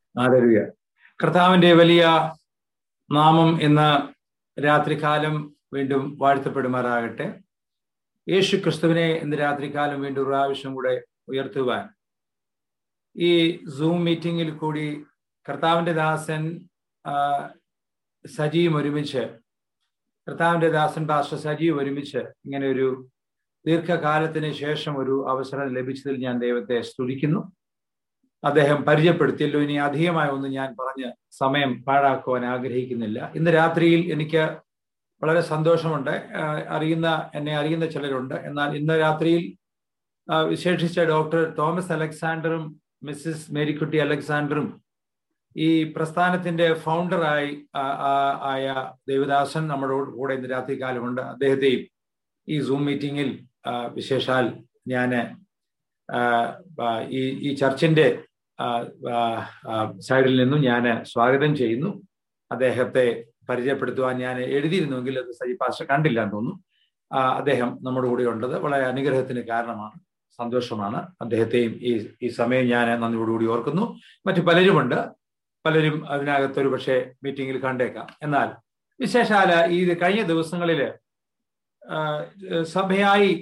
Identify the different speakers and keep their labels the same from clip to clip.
Speaker 1: ആദരുക കർത്താവിന്റെ വലിയ നാമം ഇന്ന് രാത്രികാലം വീണ്ടും വാഴ്ത്തപ്പെടുമാറാകട്ടെ യേശു ക്രിസ്തുവിനെ ഇന്ന് രാത്രികാലം വീണ്ടും ഒരു പ്രാവശ്യം കൂടെ ഉയർത്തുവാൻ ഈ സൂം മീറ്റിംഗിൽ കൂടി കർത്താവിന്റെ ദാസൻ സജിയും ഒരുമിച്ച് കർത്താവിന്റെ ദാസൻ പാസ്റ്റർ സജിയും ഒരുമിച്ച് ഇങ്ങനെ ഒരു ദീർഘകാലത്തിന് ശേഷം ഒരു അവസരം ലഭിച്ചതിൽ ഞാൻ ദൈവത്തെ സ്തുതിക്കുന്നു അദ്ദേഹം പരിചയപ്പെടുത്തിയല്ലോ ഇനി അധികമായി ഒന്നും ഞാൻ പറഞ്ഞ് സമയം പാഴാക്കുവാൻ ആഗ്രഹിക്കുന്നില്ല ഇന്ന് രാത്രിയിൽ എനിക്ക് വളരെ സന്തോഷമുണ്ട് അറിയുന്ന എന്നെ അറിയുന്ന ചിലരുണ്ട് എന്നാൽ ഇന്ന് രാത്രിയിൽ വിശേഷിച്ച ഡോക്ടർ തോമസ് അലക്സാണ്ടറും മിസ്സിസ് മേരിക്കുട്ടി അലക്സാണ്ടറും ഈ പ്രസ്ഥാനത്തിന്റെ ഫൗണ്ടറായി ആയ ദേവദാസൻ നമ്മുടെ കൂടെ ഇന്ന് രാത്രി കാലമുണ്ട് അദ്ദേഹത്തെയും ഈ സൂം മീറ്റിംഗിൽ വിശേഷാൽ ഞാൻ ഈ ഈ ചർച്ചിന്റെ സൈഡിൽ നിന്നും ഞാൻ സ്വാഗതം ചെയ്യുന്നു അദ്ദേഹത്തെ പരിചയപ്പെടുത്തുവാൻ ഞാൻ എഴുതിയിരുന്നുവെങ്കിൽ അത് സജി പാസ്റ്റർ കണ്ടില്ല എന്ന് തോന്നുന്നു അദ്ദേഹം നമ്മുടെ കൂടെ ഉള്ളത് വളരെ അനുഗ്രഹത്തിന് കാരണമാണ് സന്തോഷമാണ് അദ്ദേഹത്തെയും ഈ ഈ സമയം ഞാൻ നന്ദിയോടുകൂടി ഓർക്കുന്നു മറ്റു പലരുമുണ്ട് പലരും അതിനകത്തൊരു പക്ഷേ മീറ്റിംഗിൽ കണ്ടേക്കാം എന്നാൽ വിശേഷാല ഈ കഴിഞ്ഞ ദിവസങ്ങളിൽ സഭയായി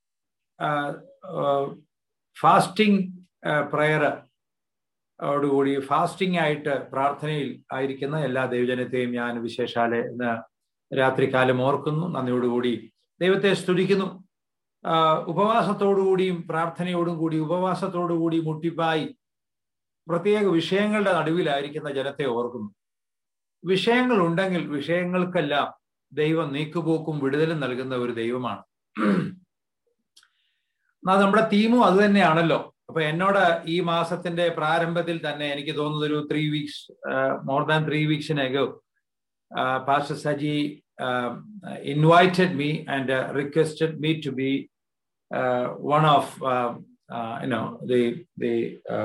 Speaker 1: ഫാസ്റ്റിംഗ് പ്രയർ ഓടുകൂടി ഫാസ്റ്റിംഗ് ആയിട്ട് പ്രാർത്ഥനയിൽ ആയിരിക്കുന്ന എല്ലാ ദൈവജനത്തെയും ഞാൻ വിശേഷാലെ ഇന്ന് രാത്രികാലം ഓർക്കുന്നു നന്ദിയോടുകൂടി ദൈവത്തെ സ്തുതിക്കുന്നു ഉപവാസത്തോടുകൂടിയും പ്രാർത്ഥനയോടും കൂടി ഉപവാസത്തോടുകൂടി മുട്ടിപ്പായി പ്രത്യേക വിഷയങ്ങളുടെ നടുവിലായിരിക്കുന്ന ജനത്തെ ഓർക്കുന്നു വിഷയങ്ങൾ ഉണ്ടെങ്കിൽ വിഷയങ്ങൾക്കെല്ലാം ദൈവം നീക്കുപോക്കും വിടുതലും നൽകുന്ന ഒരു ദൈവമാണ് നമ്മുടെ തീമും അത് തന്നെയാണല്ലോ അപ്പൊ എന്നോട് ഈ മാസത്തിന്റെ പ്രാരംഭത്തിൽ തന്നെ എനിക്ക് തോന്നുന്നത് ഒരു three weeks more than three വീക്സിനകോ pastor Saji invited me and requested me to be one of you know the the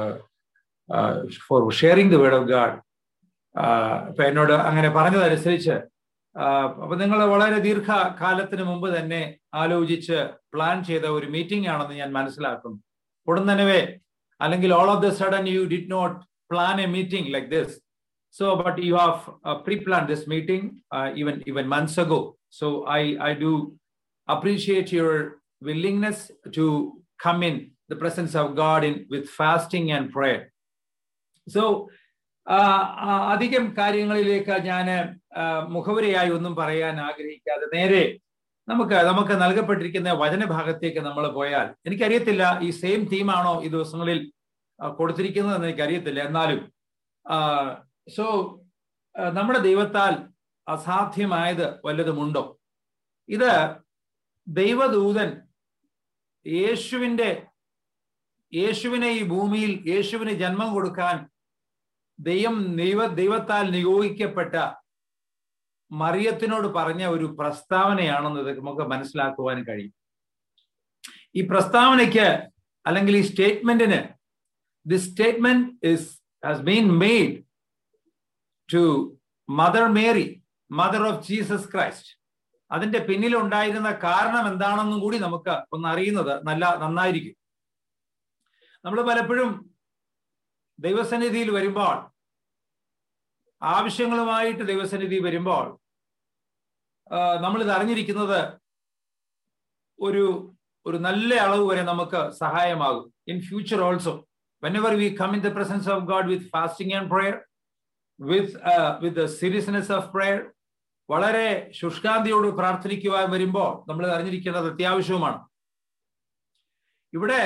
Speaker 1: for sharing the word of God ഇപ്പൊ എന്നോട് അങ്ങനെ പറഞ്ഞതനുസരിച്ച് അപ്പൊ നിങ്ങൾ വളരെ ദീർഘകാലത്തിന് മുമ്പ് തന്നെ ആലോചിച്ച് പ്ലാൻ ചെയ്ത ഒരു മീറ്റിംഗ് ആണെന്ന് ഞാൻ മനസ്സിലാക്കുന്നു ഉടൻ തന്നെ അല്ലെങ്കിൽ all of the sudden you did not plan a meeting like this so but you have pre plan this meeting even even months ago so I I do appreciate your willingness to come in the presence of God in with fasting and prayer so അധികം കാര്യങ്ങളിലേക്ക് ഞാൻ മുഖവരയായി ഒന്നും പറയാൻ ആഗ്രഹിക്കാതെ നേരെ നമുക്ക് നമുക്ക് നൽകപ്പെട്ടിരിക്കുന്ന വചനഭാഗത്തേക്ക് നമ്മൾ പോയാൽ എനിക്കറിയത്തില്ല ഈ സെയിം തീമാണോ ഈ ദിവസങ്ങളിൽ കൊടുത്തിരിക്കുന്നത് എന്ന് എനിക്കറിയത്തില്ല എന്നാലും സോ നമ്മുടെ ദൈവത്താൽ അസാധ്യമായത് വല്ലതുമുണ്ടോ ഇത് ദൈവദൂതൻ യേശുവിൻ്റെ യേശുവിനെ ഈ ഭൂമിയിൽ യേശുവിന് ജന്മം കൊടുക്കാൻ ദൈവം ദൈവ ദൈവത്താൽ നിയോഗിക്കപ്പെട്ട മറിയത്തിനോട് പറഞ്ഞ ഒരു പ്രസ്താവനയാണെന്ന് നമുക്ക് മനസ്സിലാക്കുവാൻ കഴിയും ഈ പ്രസ്താവനയ്ക്ക് അല്ലെങ്കിൽ ഈ സ്റ്റേറ്റ്മെന്റിന് the statement is has been made to mother Mary mother of Jesus Christ അതിന്റെ പിന്നിൽ ഉണ്ടായിരുന്ന കാരണം എന്താണെന്നും കൂടി നമുക്ക് ഒന്ന് അറിയുന്നത് നല്ല നന്നായിരിക്കും നമ്മൾ പലപ്പോഴും ദൈവസന്നിധിയിൽ വരുമ്പോൾ ആവശ്യങ്ങളുമായിട്ട് ദൈവസന്നിധി വരുമ്പോൾ നമ്മൾ ഇത് അറിഞ്ഞിരിക്കുന്നത് ഒരു ഒരു നല്ല അളവ് വരെ നമുക്ക് സഹായമാകും in future also when ever we come in the presence of God with fasting and prayer with with seriousness of prayer വളരെ ശുഷ്കാന്തിയോട് പ്രാർത്ഥിക്കുവാൻ വരുമ്പോൾ നമ്മൾ അറിഞ്ഞിരിക്കേണ്ടത് അത്യാവശ്യവുമാണ് ഇവിടെ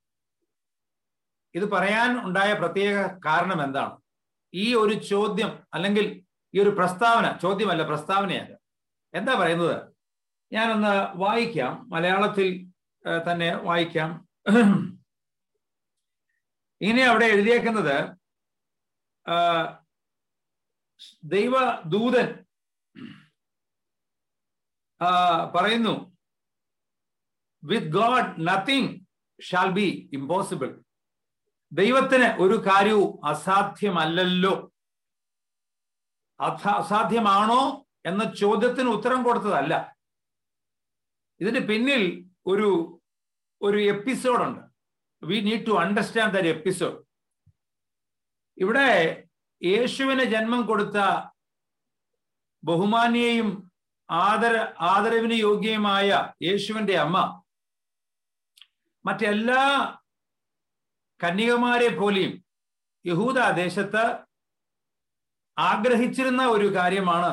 Speaker 1: ഇത് പറയാൻ ഉണ്ടായ പ്രത്യേക കാരണം എന്താണ് ഈ ഒരു ചോദ്യം അല്ലെങ്കിൽ ഈ ഒരു പ്രസ്താവന ചോദ്യമല്ല പ്രസ്താവനയല്ല എന്താ പറയുന്നത് ഞാനൊന്ന് വായിക്കാം മലയാളത്തിൽ തന്നെ വായിക്കാം ഇങ്ങനെ അവിടെ എഴുതിയേക്കുന്നത് ദൈവദൂതൻ പറയുന്നു with God nothing shall be impossible ദൈവത്തിന് ഒരു കാര്യവും അസാധ്യമല്ലല്ലോ അസാധ്യമാണോ എന്ന ചോദ്യത്തിന് ഉത്തരം കൊടുത്തതല്ല ഇതിന്റെ പിന്നിൽ ഒരു ഒരു എപ്പിസോഡുണ്ട് we need to understand that episode ഇവിടെ യേശുവിന് ജന്മം കൊടുത്ത ബഹുമാന്യയും ആദര ആദരവിന് യോഗ്യയുമായ യേശുവിന്റെ അമ്മ മറ്റെല്ലാ കന്യകമാരെ പോലെയും യഹൂദ ദേശത്ത് ആഗ്രഹിച്ചിരുന്ന ഒരു കാര്യമാണ്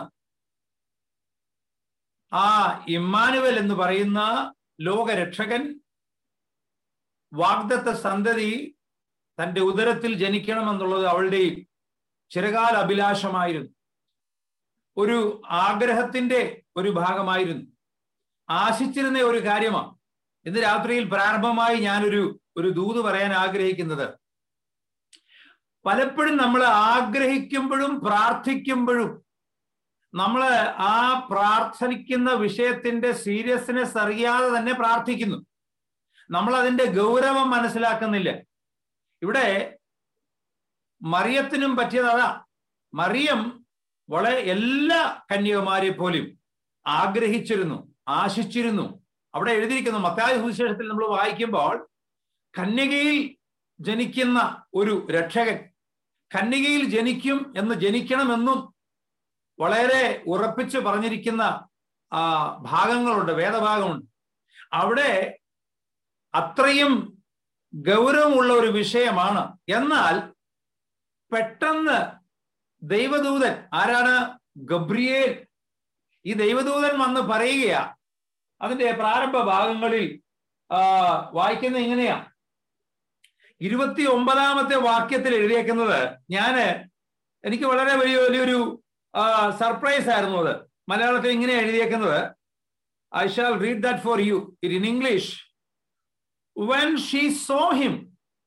Speaker 1: ആ ഇമ്മാനുവൽ എന്ന് പറയുന്ന ലോകരക്ഷകൻ വാഗ്ദത്ത സന്തതി തന്റെ ഉദരത്തിൽ ജനിക്കണമെന്നുള്ളത് അവളുടെ ചിരകാല അഭിലാഷമായിരുന്നു ഒരു ആഗ്രഹത്തിന്റെ ഒരു ഭാഗമായിരുന്നു ആശിച്ചിരുന്ന ഒരു കാര്യമാണ് ഇന്ന് രാത്രിയിൽ പ്രാരംഭമായി ഞാനൊരു ഒരു ദൂത് പറയാൻ ആഗ്രഹിക്കുന്നത് പലപ്പോഴും നമ്മൾ ആഗ്രഹിക്കുമ്പോഴും പ്രാർത്ഥിക്കുമ്പോഴും നമ്മൾ ആ പ്രാർത്ഥിക്കുന്ന വിഷയത്തിന്റെ സീരിയസ്നെസ് അറിയാതെ തന്നെ പ്രാർത്ഥിക്കുന്നു നമ്മൾ അതിന്റെ ഗൗരവം മനസ്സിലാക്കുന്നില്ല ഇവിടെ മറിയത്തിനും പറ്റിയത് അതാ മറിയം വളരെ എല്ലാ കന്യകുമാരെ പോലും ആഗ്രഹിച്ചിരുന്നു ആശിച്ചിരുന്നു അവിടെ എഴുതിയിരിക്കുന്നു മത്തായ സുവിശേഷത്തിൽ നമ്മൾ വായിക്കുമ്പോൾ കന്യകയിൽ ജനിക്കുന്ന ഒരു രക്ഷകൻ കന്യകയിൽ ജനിക്കും എന്ന് ജനിക്കണമെന്നും വളരെ ഉറപ്പിച്ച് പറഞ്ഞിരിക്കുന്ന ആ ഭാഗങ്ങളുണ്ട് വേദഭാഗമുണ്ട് അവിടെ അത്രയും ഗൗരവമുള്ള ഒരു വിഷയമാണ് എന്നാൽ പെട്ടെന്ന് ദൈവദൂതൻ ആരാണ് ഗബ്രിയേൽ ഈ ദൈവദൂതൻ വന്ന് പറയുകയാ അതിന്റെ പ്രാരംഭ ഭാഗങ്ങളിൽ വായിക്കുന്ന ഇങ്ങനെയാ ഇരുപത്തി ഒമ്പതാമത്തെ വാക്യത്തിൽ എഴുതിയേക്കുന്നത് ഞാന് എനിക്ക് വളരെ വലിയ വലിയൊരു സർപ്രൈസ് ആയിരുന്നു അത് മലയാളത്തിൽ ഇങ്ങനെ എഴുതിയേക്കുന്നത് I shall read that for you it in English when she saw him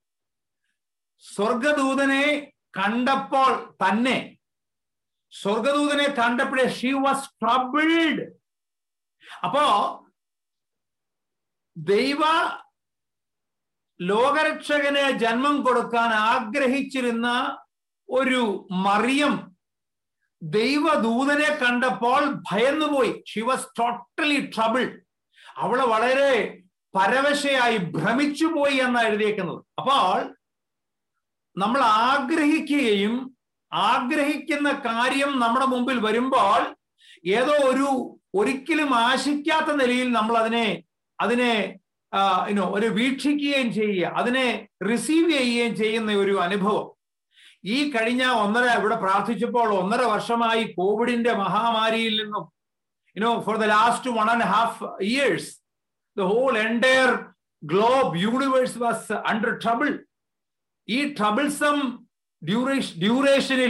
Speaker 1: സ്വർഗദൂതനെ കണ്ടപ്പോൾ തന്നെ സ്വർഗദൂതനെ കണ്ടപ്പോഴേ ഷീ വാസ് ട്രബിൾഡ് അപ്പോ ദൈവ ലോകരക്ഷകന് ജന്മം കൊടുക്കാൻ ആഗ്രഹിച്ചിരുന്ന ഒരു മറിയം ദൈവദൂതനെ കണ്ടപ്പോൾ ഭയന്നുപോയി ഷി വാസ് ടോട്ടലി ട്രബിൾ അവള് വളരെ പരവശയായി ഭ്രമിച്ചുപോയി എന്ന് എഴുതിയേക്കുന്നത് അപ്പോൾ നമ്മൾ ആഗ്രഹിക്കുകയും ആഗ്രഹിക്കുന്ന കാര്യം നമ്മുടെ മുമ്പിൽ വരുമ്പോൾ ഏതോ ഒരു ഒരിക്കലും ആശിക്കാത്ത നിലയിൽ നമ്മൾ അതിനെ അതിനെ ഇനോ ഒരു വീക്ഷിക്കുകയും ചെയ്യുക അതിനെ റിസീവ് ചെയ്യുകയും ചെയ്യുന്ന ഒരു അനുഭവം ഈ കഴിഞ്ഞ ഒന്നര ഇവിടെ പ്രാർത്ഥിച്ചപ്പോൾ ഒന്നര വർഷമായി കോവിഡിന്റെ മഹാമാരിയിൽ നിന്നും you know for the last one and half years the whole entire globe universe was under trouble ഈ ട്രബിൾസം ഡ്യൂറേഷൻ ഡ്യൂറേഷനിൽ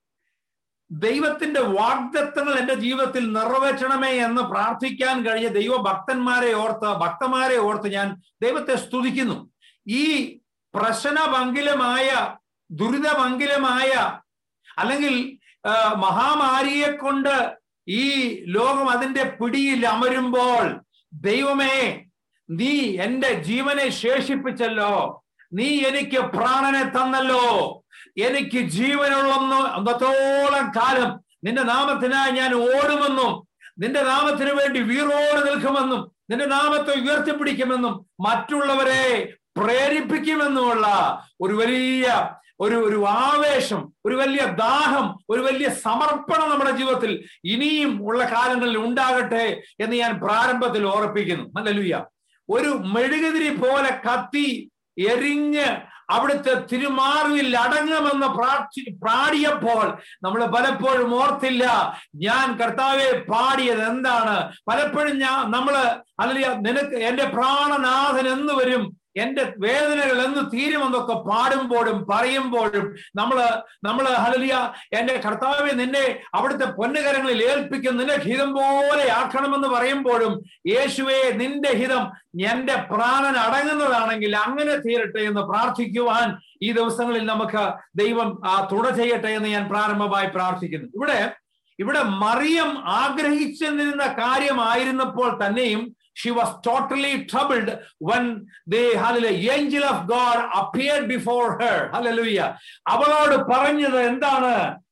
Speaker 1: ദൈവത്തിന്റെ വാഗ്ദത്തങ്ങൾ എൻ്റെ ജീവിതത്തിൽ നിറവേറ്റണമേ എന്ന് പ്രാർത്ഥിക്കാൻ കഴിഞ്ഞ ദൈവഭക്തന്മാരെ ഓർത്ത് ഭക്തന്മാരെ ഓർത്ത് ഞാൻ ദൈവത്തെ സ്തുതിക്കുന്നു ഈ പ്രശ്നമംഗിലമായ ദുരിതമംഗിലമായ അല്ലെങ്കിൽ മഹാമാരിയെ കൊണ്ട് ഈ ലോകം അതിന്റെ പിടിയിൽ അമരുമ്പോൾ ദൈവമേ നീ എന്റെ ജീവനെ ശേഷിപ്പിച്ചല്ലോ നീ എനിക്ക് പ്രാണനെ തന്നല്ലോ എനിക്ക് ജീവനുള്ളൊന്ന് അന്നത്തോളം കാലം നിന്റെ നാമത്തിനായി ഞാൻ ഓടുമെന്നും നിന്റെ നാമത്തിന് വേണ്ടി വീറോട് നിൽക്കുമെന്നും നിന്റെ നാമത്തെ ഉയർത്തിപ്പിടിക്കുമെന്നും മറ്റുള്ളവരെ പ്രേരിപ്പിക്കുമെന്നുമുള്ള ഒരു വലിയ ഒരു ഒരു ആവേശം ഒരു വലിയ ദാഹം ഒരു വലിയ സമർപ്പണം നമ്മുടെ ജീവിതത്തിൽ ഇനിയും ഉള്ള കാലങ്ങളിൽ ഉണ്ടാകട്ടെ എന്ന് ഞാൻ പ്രാരംഭത്തിൽ ഓർപ്പിക്കുന്നു നല്ലലുയ്യ ഒരു മെഴുകുതിരി പോലെ കത്തി എരിഞ്ഞ് അവിടുത്തെ തിരുമാറിയിൽ അടങ്ങുമെന്ന് പ്രാർത്ഥി പാടിയപ്പോൾ നമ്മൾ പലപ്പോഴും ഓർത്തില്ല ഞാൻ കർത്താവെ പാടിയത് എന്താണ് പലപ്പോഴും ഞാൻ നമ്മള് അല്ലെങ്കിൽ നിനക്ക് എന്റെ പ്രാണനാഥൻ എന്ന് വരും എന്റെ വേദനകൾ എന്ന് തീരുമെന്നൊക്കെ പാടുമ്പോഴും പറയുമ്പോഴും നമ്മള് നമ്മള് ഹലലിയ എന്റെ കർത്താവെ നിന്നെ അവിടുത്തെ പൊന്നുകരങ്ങളിൽ ഏൽപ്പിക്കും നിന്റെ ഹിതം പോലെ ആക്കണമെന്ന് പറയുമ്പോഴും യേശുവെ നിന്റെ ഹിതം എന്റെ പ്രാണൻ അടങ്ങുന്നതാണെങ്കിൽ അങ്ങനെ തീരട്ടെ എന്ന് പ്രാർത്ഥിക്കുവാൻ ഈ ദിവസങ്ങളിൽ നമുക്ക് ദൈവം ആ തുട ചെയ്യട്ടെ എന്ന് ഞാൻ പ്രാരംഭമായി പ്രാർത്ഥിക്കുന്നു ഇവിടെ ഇവിടെ മറിയം ആഗ്രഹിച്ചിരുന്ന കാര്യമായിരുന്നപ്പോൾ തന്നെയും she was totally troubled when the hallelujah, angel of God appeared before her. Hallelujah. അവളോട് പറഞ്ഞത് എന്താണ്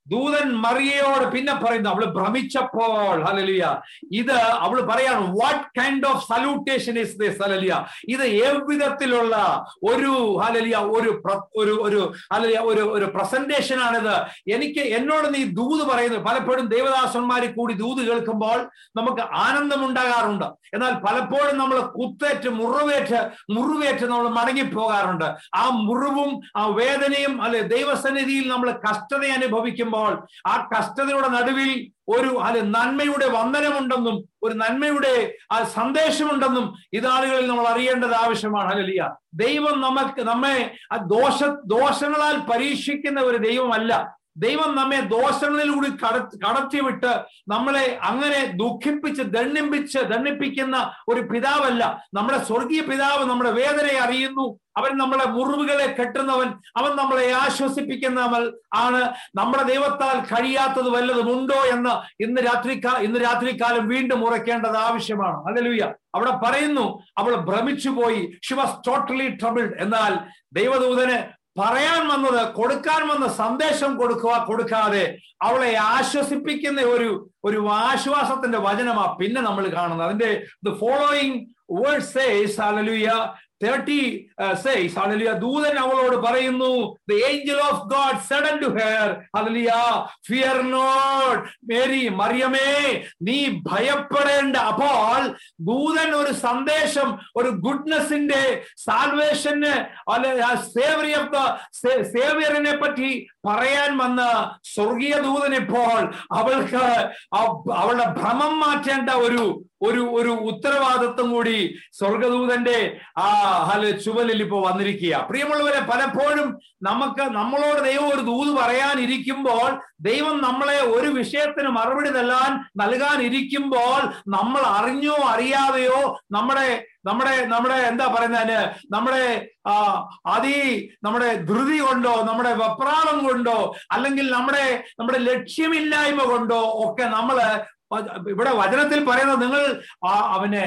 Speaker 1: ദൂതൻ മറിയയോട് പിന്നെ പറയുന്നു അവള് ഭ്രമിച്ചപ്പോൾ ഹലലിയ ഇത് അവള് പറയാണ് what kind of salutation is this hallelujah ഇത് എவ்விധത്തിലുള്ള ഒരു ഹലലിയ ഒരു ഒരു ഒരു ഹലലിയ ഒരു ഒരു പ്രസന്റേഷൻ ആണിത് എനിക്ക് എന്നോട് നീ ദൂത് പറയുന്നത് പലപ്പോഴും ദേവദാസന്മാരിൽ കൂടി ദൂത് കേൾക്കുമ്പോൾ നമുക്ക് ആനന്ദം ഉണ്ടാകാറുണ്ട് എന്നാൽ പലപ്പോഴും നമ്മൾ കുത്തേറ്റ് മുറിവേറ്റ് മുറിവേറ്റ് നമ്മൾ മടങ്ങിപ്പോകാറുണ്ട് ആ മുറിവും ആ വേദനയും അല്ലെ ദൈവസന്നിധിയിൽ നമ്മൾ കഷ്ടത അനുഭവിക്കുമ്പോൾ ആ കഷ്ടതയുടെ നടുവിൽ ഒരു അല്ലെ നന്മയുടെ വന്ദനമുണ്ടെന്നും ഒരു നന്മയുടെ ആ സന്ദേശമുണ്ടെന്നും ഇതാളുകളിൽ നമ്മൾ അറിയേണ്ടത് ആവശ്യമാണ് അല്ലലിയ ദൈവം നമുക്ക് നമ്മെ ആ ദോഷ ദോഷങ്ങളാൽ പരീക്ഷിക്കുന്ന ഒരു ദൈവമല്ല ദൈവം നമ്മെ ദോഷങ്ങളിലൂടെ കട കടത്തിവിട്ട് നമ്മളെ അങ്ങനെ ദുഃഖിപ്പിച്ച് ദണ്ണിപ്പിച്ച് ദണ്ണിപ്പിക്കുന്ന ഒരു പിതാവല്ല നമ്മുടെ സ്വർഗീയ പിതാവ് നമ്മുടെ വേദനയെ അറിയുന്നു അവൻ നമ്മളെ മുറിവുകളെ കെട്ടുന്നവൻ അവൻ നമ്മളെ ആശ്വസിപ്പിക്കുന്നവൻ ആണ് നമ്മുടെ ദൈവത്താൽ കഴിയാത്തത് വല്ലതും ഉണ്ടോ എന്ന് ഇന്ന് രാത്രി ഇന്ന് രാത്രികാലം വീണ്ടും ഉറക്കേണ്ടത് ആവശ്യമാണ് അല്ലലുയ്യ അവിടെ പറയുന്നു അവൾ ഭ്രമിച്ചു പോയി ഷി വാസ് ടോട്ടലി ട്രബിൾഡ് എന്നാൽ ദൈവദൂതന് പറയാൻ വന്നത് കൊടുക്കാൻ വന്ന സന്ദേശം കൊടുക്കുക കൊടുക്കാതെ അവളെ ആശ്വസിപ്പിക്കുന്ന ഒരു ഒരു ആശ്വാസത്തിന്റെ വചനമാ പിന്നെ നമ്മൾ കാണുന്നത് അതിന്റെ the following word says hallelujah thirty says hallelujah ദൂതൻ അവളോട് പറയുന്നു the angel of God said unto her hallelujah fear not Mary മറിയമേ നീ ഭയപ്പെടേണ്ട അപ്പോൾ ദൂതൻ ഒരു സന്ദേശം ഒരു ഗുഡ്നെസിന്റെ സാൽവേഷന് അല്ലെ സേവറി ഓഫ് ദ സേവിയറിനെ പറ്റി പറയാൻ വന്ന സ്വർഗീയ ദൂതൻ ഇപ്പോൾ അവൾക്ക് അവളുടെ ഭ്രമം മാറ്റേണ്ട ഒരു ഒരു ഒരു ഉത്തരവാദിത്വം കൂടി സ്വർഗദൂതന്റെ ആ ഹല ചുവലിൽ ഇപ്പൊ വന്നിരിക്കുക പ്രിയമുള്ളവരെ പലപ്പോഴും നമുക്ക് നമ്മളോട് ദൈവം ഒരു ദൂത് പറയാനിരിക്കുമ്പോൾ ദൈവം നമ്മളെ ഒരു വിഷയത്തിന് മറുപടി നൽകാൻ നൽകാൻ ഇരിക്കുമ്പോൾ നമ്മൾ അറിഞ്ഞോ അറിയാതെയോ നമ്മുടെ നമ്മുടെ നമ്മുടെ എന്താ പറയുന്നതിന് നമ്മുടെ ആ അതി നമ്മുടെ ധൃതി കൊണ്ടോ നമ്മുടെ വെപ്രാളം കൊണ്ടോ അല്ലെങ്കിൽ നമ്മുടെ നമ്മുടെ ലക്ഷ്യമില്ലായ്മ കൊണ്ടോ ഒക്കെ നമ്മള് ഇവിടെ വചനത്തിൽ പറയുന്നത് നിങ്ങൾ അവനെ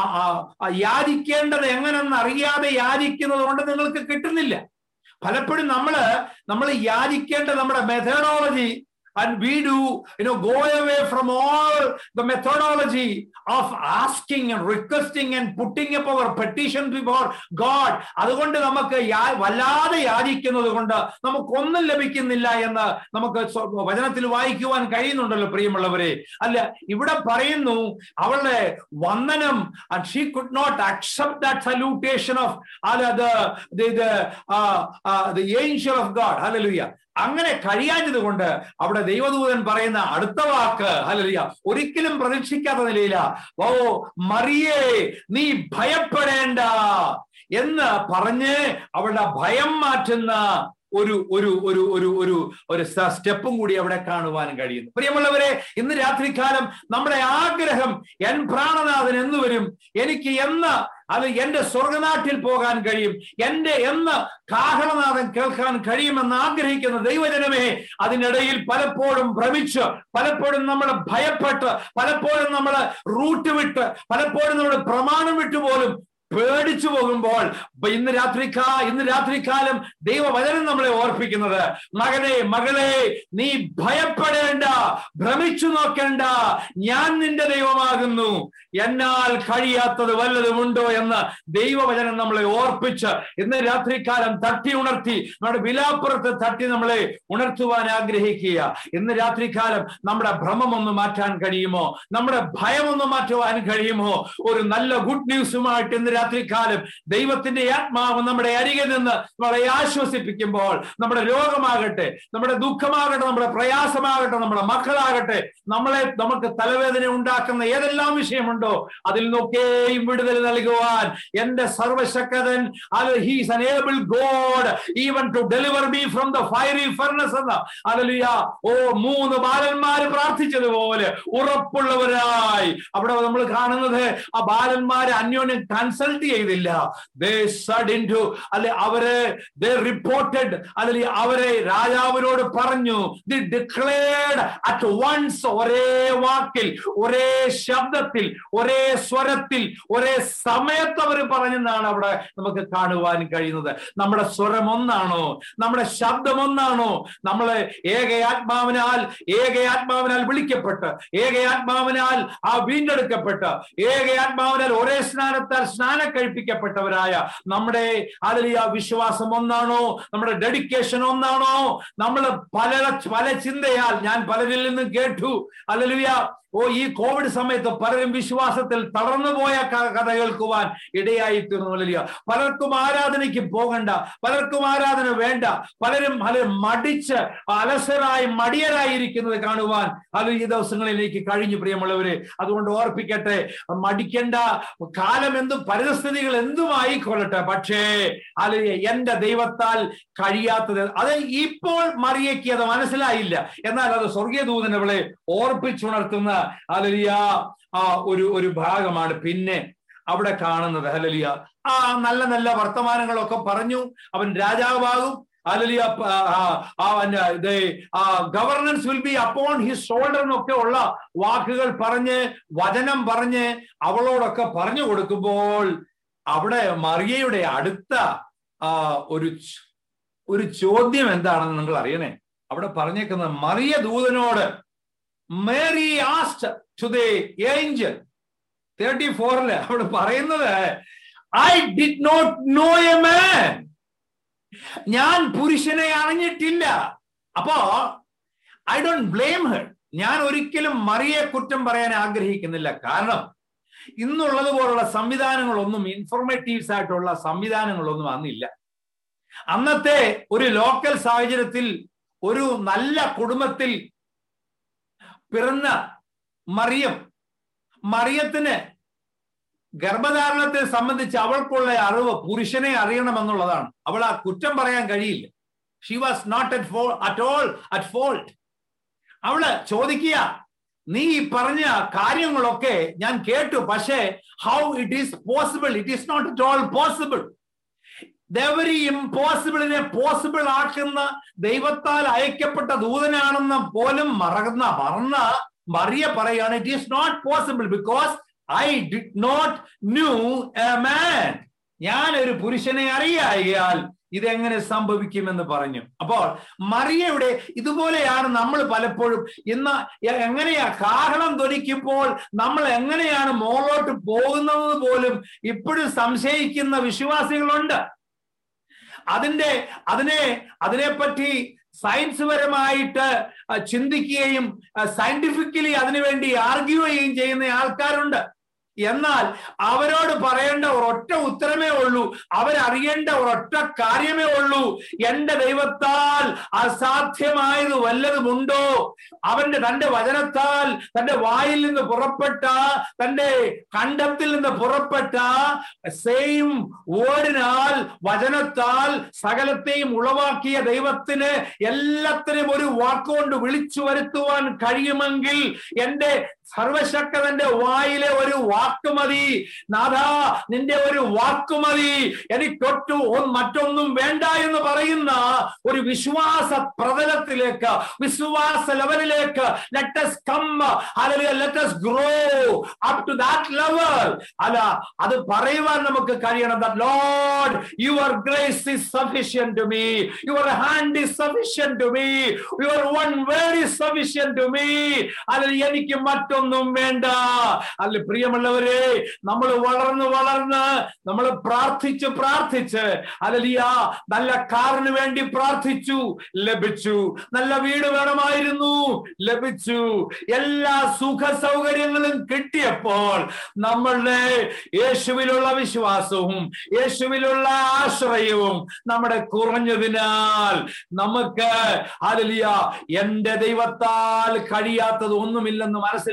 Speaker 1: യാചിക്കേണ്ടത് എങ്ങനെന്ന് അറിയാതെ യാചിക്കുന്നത് കൊണ്ട് നിങ്ങൾക്ക് കിട്ടുന്നില്ല പലപ്പോഴും നമ്മള് നമ്മൾ യാചിക്കേണ്ട നമ്മുടെ methodology and we do you know go away from all the methodology of asking and requesting and putting up our petition before god അതുകൊണ്ട് നമുക്ക് വല്ലാതെ യാചിക്കുന്നത് കൊണ്ട് നമുക്കൊന്നും ലഭിക്കുന്നില്ല എന്ന് നമുക്ക് വചനത്തിൽ വായിക്കുവാൻ കഴിയുന്നുണ്ടല്ലോ പ്രിയമുള്ളവരെ അല്ല ഇവിടെ പറയുന്നു അവളുടെ വന്ദനം and she could not accept that salutation of the the the, uh, uh, the angel of god hallelujah അങ്ങനെ കഴിയാഞ്ഞത് കൊണ്ട് അവിടെ ദൈവദൂതൻ പറയുന്ന അടുത്ത വാക്ക് ഹലലിയ ഒരിക്കലും പ്രതീക്ഷിക്കാത്ത നിലയില ഓ മറിയേ നീ ഭയപ്പെടേണ്ട എന്ന് പറഞ്ഞ് അവളുടെ ഭയം മാറ്റുന്ന ഒരു ഒരു ഒരു ഒരു ഒരു ഒരു സ്റ്റെപ്പും കൂടി അവിടെ കാണുവാൻ കഴിയുന്നു പ്രിയമുള്ളവരെ ഇന്ന് രാത്രികാലം നമ്മുടെ ആഗ്രഹം എൻ പ്രാണനാഥൻ എന്ന് വരും എനിക്ക് എന്ന് അത് എന്റെ സ്വർഗനാട്ടിൽ പോകാൻ കഴിയും എന്റെ എന്ന് കാഹളനാഥൻ കേൾക്കാൻ കഴിയുമെന്ന് ആഗ്രഹിക്കുന്ന ദൈവജനമേ അതിനിടയിൽ പലപ്പോഴും ഭ്രമിച്ച് പലപ്പോഴും നമ്മൾ ഭയപ്പെട്ട് പലപ്പോഴും നമ്മൾ റൂട്ട് വിട്ട് പലപ്പോഴും നമ്മൾ പ്രമാണം വിട്ട് പോലും പേടിച്ചു പോകുമ്പോൾ ഇന്ന് രാത്രിക്കാ ഇന്ന് രാത്രികാലം ദൈവവചനം നമ്മളെ ഓർപ്പിക്കുന്നത് മകനെ മകളെ നീ ഭയപ്പെടേണ്ട ഭ്രമിച്ചു നോക്കേണ്ട ഞാൻ നിന്റെ ദൈവമാകുന്നു എന്നാൽ കഴിയാത്തത് വല്ലതുമുണ്ടോ എന്ന് ദൈവവചനം നമ്മളെ ഓർപ്പിച്ച് ഇന്ന് രാത്രികാലം തട്ടി ഉണർത്തി നമ്മുടെ വിലാപ്പുറത്ത് തട്ടി നമ്മളെ ഉണർത്തുവാൻ ആഗ്രഹിക്കുക ഇന്ന് രാത്രികാലം നമ്മുടെ ഭ്രമം ഒന്ന് മാറ്റാൻ കഴിയുമോ നമ്മുടെ ഭയം ഒന്ന് മാറ്റുവാൻ കഴിയുമോ ഒരു നല്ല ഗുഡ് ന്യൂസുമായിട്ട് ഇന്ന് രാത്രികാലം ദൈവത്തിന്റെ ആത്മാവ് നമ്മുടെ അരികെ നിന്ന് നമ്മളെ ആശ്വസിപ്പിക്കുമ്പോൾ നമ്മുടെ രോഗമാകട്ടെ നമ്മുടെ ദുഃഖമാകട്ടെ നമ്മുടെ പ്രയാസമാകട്ടെ നമ്മുടെ മക്കളാകട്ടെ നമ്മളെ നമുക്ക് തലവേദന ഉണ്ടാക്കുന്ന ഏതെല്ലാം വിഷയമുണ്ടോ അതിൽ നിന്നൊക്കെയും വിടുതൽ നൽകുവാൻ എന്റെ സർവശക്തൻ he's an able God even to deliver me from the fiery furnace എന്ന അലലിയ ഓ മൂന്ന് ബാലന്മാര് പ്രാർത്ഥിച്ചതുപോലെ ഉറപ്പുള്ളവരായി അവിടെ നമ്മൾ കാണുന്നത് ആ ബാലന്മാര് അന്യോന്യം കൺസൾട്ട് ഇൻസൾട്ട് ചെയ്തില്ല ദേ സഡ് ഇൻ ടു അല്ലെ അവര് ദേ റിപ്പോർട്ടഡ് അല്ലെങ്കിൽ അവരെ രാജാവിനോട് പറഞ്ഞു ദി ഡിക്ലേർഡ് അറ്റ് വൺസ് ഒരേ വാക്കിൽ ഒരേ ശബ്ദത്തിൽ ഒരേ സ്വരത്തിൽ ഒരേ സമയത്ത് അവർ പറഞ്ഞെന്നാണ് അവിടെ നമുക്ക് കാണുവാൻ കഴിയുന്നത് നമ്മുടെ സ്വരം ഒന്നാണോ നമ്മുടെ ശബ്ദം ഒന്നാണോ നമ്മള് ഏകയാത്മാവിനാൽ ഏകയാത്മാവിനാൽ വിളിക്കപ്പെട്ട് ഏകയാത്മാവിനാൽ ആ വീണ്ടെടുക്കപ്പെട്ട് ഏകയാത്മാവിനാൽ ഒരേ സ്നാനത്താൽ സ്നാനം കഴിപ്പിക്കപ്പെട്ടവരായ നമ്മുടെ അതിൽ ആ വിശ്വാസം ഒന്നാണോ നമ്മുടെ ഡെഡിക്കേഷൻ ഒന്നാണോ നമ്മൾ പല പല ചിന്തയാൽ ഞാൻ പലരിൽ നിന്ന് കേട്ടു അല്ലലുയ ഓ ഈ കോവിഡ് സമയത്ത് പലരും വിശ്വാസത്തിൽ തളർന്നു പോയ കഥ കേൾക്കുവാൻ ഇടയായി തീർന്നു പലർക്കും ആരാധനയ്ക്ക് പോകണ്ട പലർക്കും ആരാധന വേണ്ട പലരും പലരും മടിച്ച് അലസരായി മടിയരായിരിക്കുന്നത് കാണുവാൻ അത് ഈ ദിവസങ്ങളിലേക്ക് കഴിഞ്ഞു പ്രിയമുള്ളവര് അതുകൊണ്ട് ഓർപ്പിക്കട്ടെ മടിക്കേണ്ട കാലം എന്തും പരിസ്ഥിതികൾ എന്തും ആയിക്കൊള്ളട്ടെ പക്ഷേ അത് എന്റെ ദൈവത്താൽ കഴിയാത്തത് അത് ഇപ്പോൾ മറിയയ്ക്ക് അത് മനസ്സിലായില്ല എന്നാൽ അത് സ്വർഗീയ ദൂതനവളെ ഓർപ്പിച്ചുണർത്തുന്ന അലലിയ ആ ഒരു ഒരു ഭാഗമാണ് പിന്നെ അവിടെ കാണുന്നത് ഹലലിയ ആ നല്ല നല്ല വർത്തമാനങ്ങളൊക്കെ പറഞ്ഞു അവൻ രാജാവാകും hallelujah governance will be upon his shoulder എന്നൊക്കെ ഉള്ള വാക്കുകൾ പറഞ്ഞ് വചനം പറഞ്ഞ് അവളോടൊക്കെ പറഞ്ഞു കൊടുക്കുമ്പോൾ അവിടെ മറിയയുടെ അടുത്ത ഒരു ഒരു ചോദ്യം എന്താണെന്ന് നിങ്ങൾ അറിയണേ അവിടെ പറഞ്ഞേക്കുന്നത് മറിയ ദൂതനോട് Mary asked to the angel thirty ഫോറില് അവിടെ പറയുന്നത് I did not know a man ഞാൻ പുരുഷനെ അറിഞ്ഞിട്ടില്ല അപ്പോ ഐ ഡോണ്ട് ബ്ലെയിം ഹർ ഞാൻ ഒരിക്കലും മറിയെ കുറ്റം പറയാൻ ആഗ്രഹിക്കുന്നില്ല കാരണം ഇന്നുള്ളത് പോലുള്ള സംവിധാനങ്ങളൊന്നും ഇൻഫോർമേറ്റീവ്സ് ആയിട്ടുള്ള സംവിധാനങ്ങളൊന്നും അന്നില്ല അന്നത്തെ ഒരു ലോക്കൽ സാഹചര്യത്തിൽ ഒരു നല്ല കുടുംബത്തിൽ പിറന്ന മറിയം മറിയത്തിന് ഗർഭധാരണത്തെ സംബന്ധിച്ച് അവൾക്കുള്ള അറിവ് പുരുഷനെ അറിയണമെന്നുള്ളതാണ് അവൾ ആ കുറ്റം പറയാൻ കഴിയില്ല she was not at fault at all at fault അവള് ചോദിക്കുക നീ ഈ പറഞ്ഞ കാര്യങ്ങളൊക്കെ ഞാൻ കേട്ടു പക്ഷേ how it is possible it is not at all possible very ഇമ്പോസിബിളിനെ പോസിബിൾ ആക്കുന്ന ദൈവത്താൽ അയക്കപ്പെട്ട ദൂതനാണെന്ന് പോലും മറന്ന മറന്ന മറിയ പറയാണ് it is not possible because I did not knew a man ഞാൻ ഒരു പുരുഷനെ അറിയായാൽ ഇതെങ്ങനെ സംഭവിക്കുമെന്ന് പറഞ്ഞു അപ്പോൾ മറിയയുടെ ഇതുപോലെയാണ് നമ്മൾ പലപ്പോഴും ഇന്ന് എങ്ങനെയാ കാഹളം ധ്വനിക്കുമ്പോൾ നമ്മൾ എങ്ങനെയാണ് മോളോട്ട് പോകുന്നത് പോലും ഇപ്പോഴും സംശയിക്കുന്ന വിശ്വാസികളുണ്ട് അതിന്റെ അതിനെ അതിനെപ്പറ്റി സയൻസ് പരമായിട്ട് ചിന്തിക്കുകയും സയന്റിഫിക്കലി അതിനുവേണ്ടി ആർഗ്യൂ ചെയ്യുകയും ചെയ്യുന്ന ആൾക്കാരുണ്ട് എന്നാൽ അവരോട് പറയേണ്ട ഒരൊറ്റ ഉത്തരമേ ഉള്ളൂ അവരറിയേണ്ട ഒരൊറ്റ കാര്യമേ ഉള്ളൂ എന്റെ ദൈവത്താൽ അസാധ്യമായത് വല്ലതുമുണ്ടോ അവന്റെ തന്റെ വചനത്താൽ തന്റെ വായിൽ നിന്ന് പുറപ്പെട്ട തന്റെ കണ്ടത്തിൽ നിന്ന് പുറപ്പെട്ട സെയിം വേർഡിനാൽ വചനത്താൽ സകലത്തെയും ഉളവാക്കിയ ദൈവത്തിന് എല്ലാത്തിനും ഒരു വാക്കുകൊണ്ട് വിളിച്ചു വരുത്തുവാൻ കഴിയുമെങ്കിൽ എന്റെ സർവശക്തന്റെ വായിലെ ഒരു വാക്കുമതി നാഥാ നിന്റെ ഒരു വാക്കുമതി എനിക്കൊട്ടു മറ്റൊന്നും വേണ്ട എന്ന് പറയുന്ന ഒരു വിശ്വാസ പ്രതലത്തിലേക്ക് വിശ്വാസ ലെവലിലേക്ക് let's come let's grow up to that level അല്ല അത് പറയുവാൻ നമുക്ക് കഴിയണം lord your grace is sufficient to me your hand is sufficient to me your one word is sufficient to me അതിൽ എനിക്ക് മറ്റൊന്നും വേണ്ട അല്ല പ്രിയമുള്ളവരെ നമ്മൾ വളർന്ന് വളർന്ന് നമ്മൾ പ്രാർത്ഥിച്ച് പ്രാർത്ഥിച്ച് അലലിയ നല്ല കാറിന് വേണ്ടി പ്രാർത്ഥിച്ചു ലഭിച്ചു നല്ല വീട് വേണമായിരുന്നു ലഭിച്ചു എല്ലാ സുഖ സൗകര്യങ്ങളും കിട്ടിയപ്പോൾ നമ്മളുടെ യേശുവിലുള്ള വിശ്വാസവും യേശുവിലുള്ള ആശ്രയവും നമ്മുടെ കുറഞ്ഞതിനാൽ നമുക്ക് അലലിയ എന്റെ ദൈവത്താൽ കഴിയാത്തത് ഒന്നുമില്ലെന്ന് മനസ്സിലാക്കി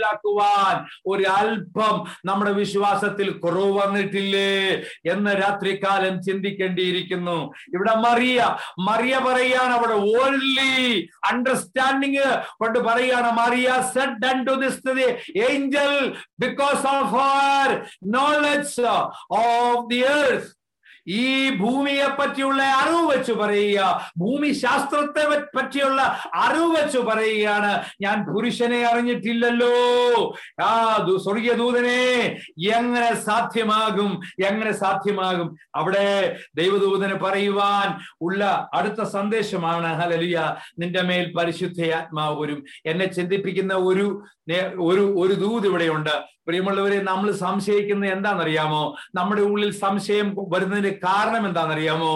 Speaker 1: മനസ്സിലാക്കുവാൻ ഒരു അല്പം നമ്മുടെ വിശ്വാസത്തിൽ കുറവ് വന്നിട്ടില്ലേ എന്ന് രാത്രികാലം ചിന്തിക്കേണ്ടിയിരിക്കുന്നു ഇവിടെ മറിയ മറിയ പറയാണ് അവിടെ ഓൺലി അണ്ടർസ്റ്റാൻഡിങ് കൊണ്ട് പറയാണ് Mariya said unto this angel because of her knowledge of the earth ഈ ഭൂമിയെ പറ്റിയുള്ള അറിവ് വെച്ച് പറയുക ഭൂമി ശാസ്ത്രത്തെ പറ്റിയുള്ള അറിവ് വെച്ച് പറയുകയാണ് ഞാൻ പുരുഷനെ അറിഞ്ഞിട്ടില്ലല്ലോ ആ സ്വർഗീയ ദൂതനെ എങ്ങനെ സാധ്യമാകും എങ്ങനെ സാധ്യമാകും അവിടെ ദൈവദൂതന് പറയുവാൻ ഉള്ള അടുത്ത സന്ദേശമാണ് ഹലലിയ നിന്റെ മേൽ പരിശുദ്ധയാത്മാവ് വരും എന്നെ ചിന്തിപ്പിക്കുന്ന ഒരു ഒരു ഒരു ദൂത് ഇവിടെയുണ്ട് പ്രിയമുള്ളവരെ നമ്മൾ സംശയിക്കുന്നത് എന്താണെന്നറിയാമോ നമ്മുടെ ഉള്ളിൽ സംശയം വരുന്നതിന്റെ കാരണം എന്താണെന്നറിയാമോ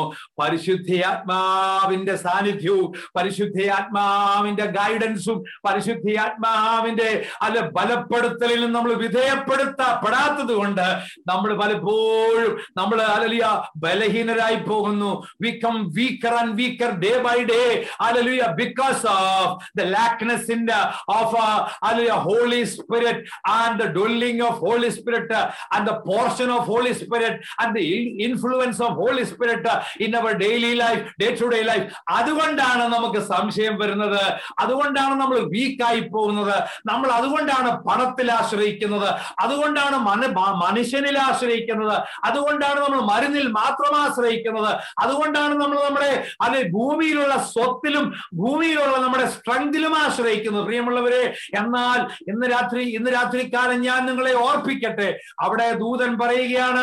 Speaker 1: പരിശുദ്ധിയാത്മാവിന്റെ സാന്നിധ്യവും പരിശുദ്ധിയാത്മാവിന്റെ ഗൈഡൻസും പരിശുദ്ധിയാത്മാവിന്റെ അല്ല ബലപ്പെടുത്തലിലും നമ്മൾ വിധേയപ്പെടുത്തപ്പെടാത്തത് കൊണ്ട് നമ്മൾ പലപ്പോഴും നമ്മൾ അലലിയ ബലഹീനരായി പോകുന്നു become weaker and weaker day by day hallelujah because of the ലാക്നെസിന്റെ of hallelujah holy spirit and the dwelling of Holy Spirit uh, and the portion of Holy Spirit and the influence of Holy Spirit uh, in our daily life, day to day life. അതുകൊണ്ടാണ് നമുക്ക് സംശയം വരുന്നത് അതുകൊണ്ടാണ് നമ്മൾ വീക്കായി പോകുന്നത് നമ്മൾ അതുകൊണ്ടാണ് പണത്തിൽ ആശ്രയിക്കുന്നത് അതുകൊണ്ടാണ് മന മനുഷ്യനിൽ ആശ്രയിക്കുന്നത് അതുകൊണ്ടാണ് നമ്മൾ മരുന്നിൽ മാത്രം ആശ്രയിക്കുന്നത് അതുകൊണ്ടാണ് നമ്മൾ നമ്മുടെ അത് ഭൂമിയിലുള്ള സ്വത്തിലും ഭൂമിയിലുള്ള നമ്മുടെ സ്ട്രെങ്തിലും ആശ്രയിക്കുന്നത് പ്രിയമുള്ളവരെ എന്നാൽ ഇന്ന് രാത്രി ഇന്ന് രാത്രിക്കാലം ഞാൻ നിങ്ങളെ ഓർപ്പിക്കട്ടെ അവിടെ ദൂതൻ പറയുകയാണ്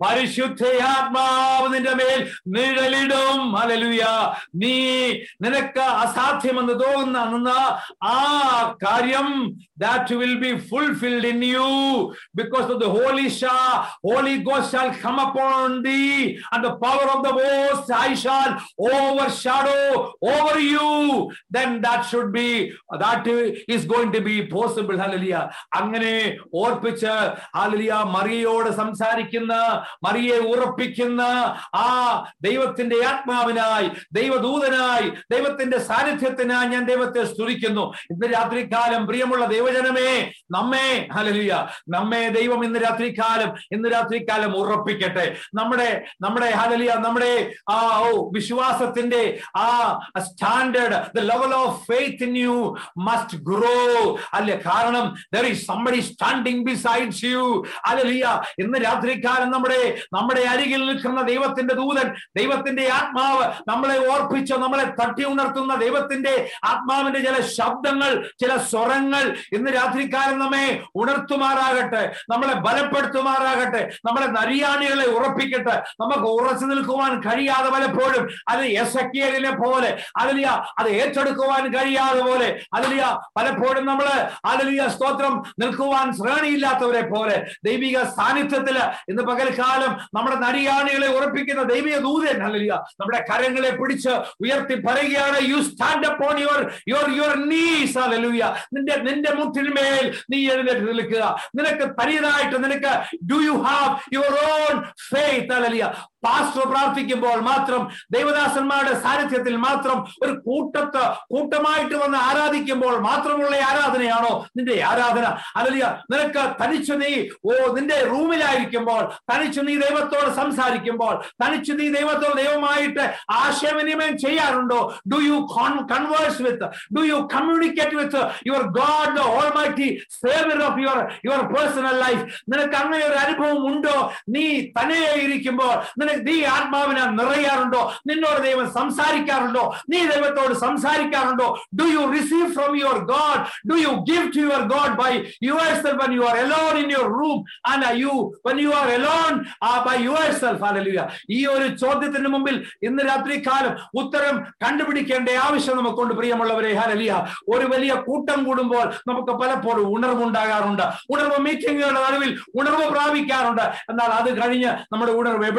Speaker 1: പരിശുദ്ധയാത്മാവ് നിന്റെ മേൽ നിഴലിടും അലലുയ നീ നിനക്ക് അസാധ്യമെന്ന് തോന്നുന്ന ആ കാര്യം that will be fulfilled in you because of the holy ഷാ ഹോളി ഗോസ് shall come upon thee and the power of the most high shall overshadow over you then that should be that is going to be possible hallelujah അങ്ങനെ ഓർപ്പിച്ച് ഹാലലിയ മറിയയോട് സംസാരിക്കുന്ന മറിയെ ഉറപ്പിക്കുന്ന ആ ദൈവത്തിന്റെ ആത്മാവിനായി ദൈവദൂതനായി ദൈവത്തിന്റെ സാന്നിധ്യത്തിനായി ഞാൻ ദൈവത്തെ സ്തുതിക്കുന്നു ഇന്ന് രാത്രികാലം പ്രിയമുള്ള ദൈവജനമേ നമ്മെ ഹലലിയ നമ്മെ ദൈവം ഇന്ന് രാത്രികാലം ഇന്ന് രാത്രികാലം ഉറപ്പിക്കട്ടെ നമ്മുടെ നമ്മുടെ ഹലലിയ നമ്മുടെ ആ ഓ വിശ്വാസത്തിന്റെ ആ standard the level of faith in you must grow അല്ലെ കാരണം there is somebody standing besides you hallelujah ഇന്ന് രാത്രികാലം നമ്മുടെ നമ്മുടെ അരികിൽ നിൽക്കുന്ന ദൈവത്തിന്റെ ദൂതൻ ദൈവത്തിന്റെ ആത്മാവ് നമ്മളെ ഓർപ്പിച്ച് നമ്മളെ തട്ടി ഉണർത്തുന്ന ദൈവത്തിന്റെ ആത്മാവിന്റെ ചില ശബ്ദങ്ങൾ ചില സ്വരങ്ങൾ ഇന്ന് രാത്രികാലം നമ്മെ ഉണർത്തുമാറാകട്ടെ നമ്മളെ ബലപ്പെടുത്തുമാറാകട്ടെ നമ്മളെ നരിയാണികളെ ഉറപ്പിക്കട്ടെ നമുക്ക് ഉറച്ചു നിൽക്കുവാൻ കഴിയാതെ പലപ്പോഴും അത് എസക്കിയലിനെ പോലെ അലലിയ അത് ഏറ്റെടുക്കുവാൻ കഴിയാതെ പോലെ അലലിയ പലപ്പോഴും നമ്മള് അലലിയ സ്തോത്രം നിൽക്കുവാൻ ശ്രേണിയില്ലാത്തവരെ പോലെ ദൈവിക സാന്നിധ്യത്തില് ഇന്ന് പകൽക്കാലം നമ്മുടെ നരിയാണികളെ ഉറപ്പിക്കുന്ന ദൈവിക ദൂതൻ അല്ലല്ല നമ്മുടെ കരങ്ങളെ പിടിച്ച് ഉയർത്തി പറയുകയാണ് you stand upon your your your knees hallelujah നിന്റെ നിന്റെ മുട്ടിന്മേൽ നീ എഴുന്നേറ്റ് നിൽക്കുക നിനക്ക് തനിയതായിട്ട് നിനക്ക് do you have your own faith അല്ലല്ല പാസ്റ്റർ പ്രാർത്ഥിക്കുമ്പോൾ മാത്രം ദൈവദാസന്മാരുടെ സാന്നിധ്യത്തിൽ മാത്രം ഒരു കൂട്ടത്ത് കൂട്ടമായിട്ട് വന്ന് ആരാധിക്കുമ്പോൾ മാത്രമുള്ള ആരാധനയാണോ നിന്റെ ആരാധന അല്ലല്ല നിനക്ക് തനിച്ചു നീ ഓ നിന്റെ റൂമിലായിരിക്കുമ്പോൾ തനിച്ചു നീ ദൈവത്തോട് സംസാരിക്കുമ്പോൾ തനിച്ചു നീ ദൈവത്തോട് ദൈവമായിട്ട് ആശയവിനിമയം ചെയ്യാറുണ്ടോ do you converse with do you communicate with your God the almighty saviour of your your personal life നിനക്ക് അങ്ങനെ ഒരു അനുഭവം ഉണ്ടോ നീ തനിയെ ഇരിക്കുമ്പോൾ നിനക്ക് നീ ആത്മാവിനെ നിറയാറുണ്ടോ നിന്നോട് ദൈവം സംസാരിക്കാറുണ്ടോ നീ ദൈവത്തോട് സംസാരിക്കാറുണ്ടോ do you receive from your God do you give to your God by yourself when you are alone in your room and you when you are alone uh, by yourself hallelujah ഈ ഒരു ചോദ്യത്തിന് മുമ്പിൽ ഇന്ന് രാത്രി കാലം ഉത്തരം കണ്ടുപിടിക്കേണ്ട ആവശ്യം നമുക്കുണ്ട് പ്രിയമുള്ളവരെ ഹലലിയ ഒരു വലിയ കൂട്ടം കൂടുമ്പോൾ നമുക്ക് പലപ്പോഴും ഉണർവുണ്ടാകാറുണ്ട് ഉണർവ് മീറ്റിങ്ങുകളുടെ നടുവിൽ ഉണർവ് പ്രാപിക്കാറുണ്ട് എന്നാൽ അത് കഴിഞ്ഞ് നമ്മുടെ ഉണർവ് എവിടെ പോകുന്നു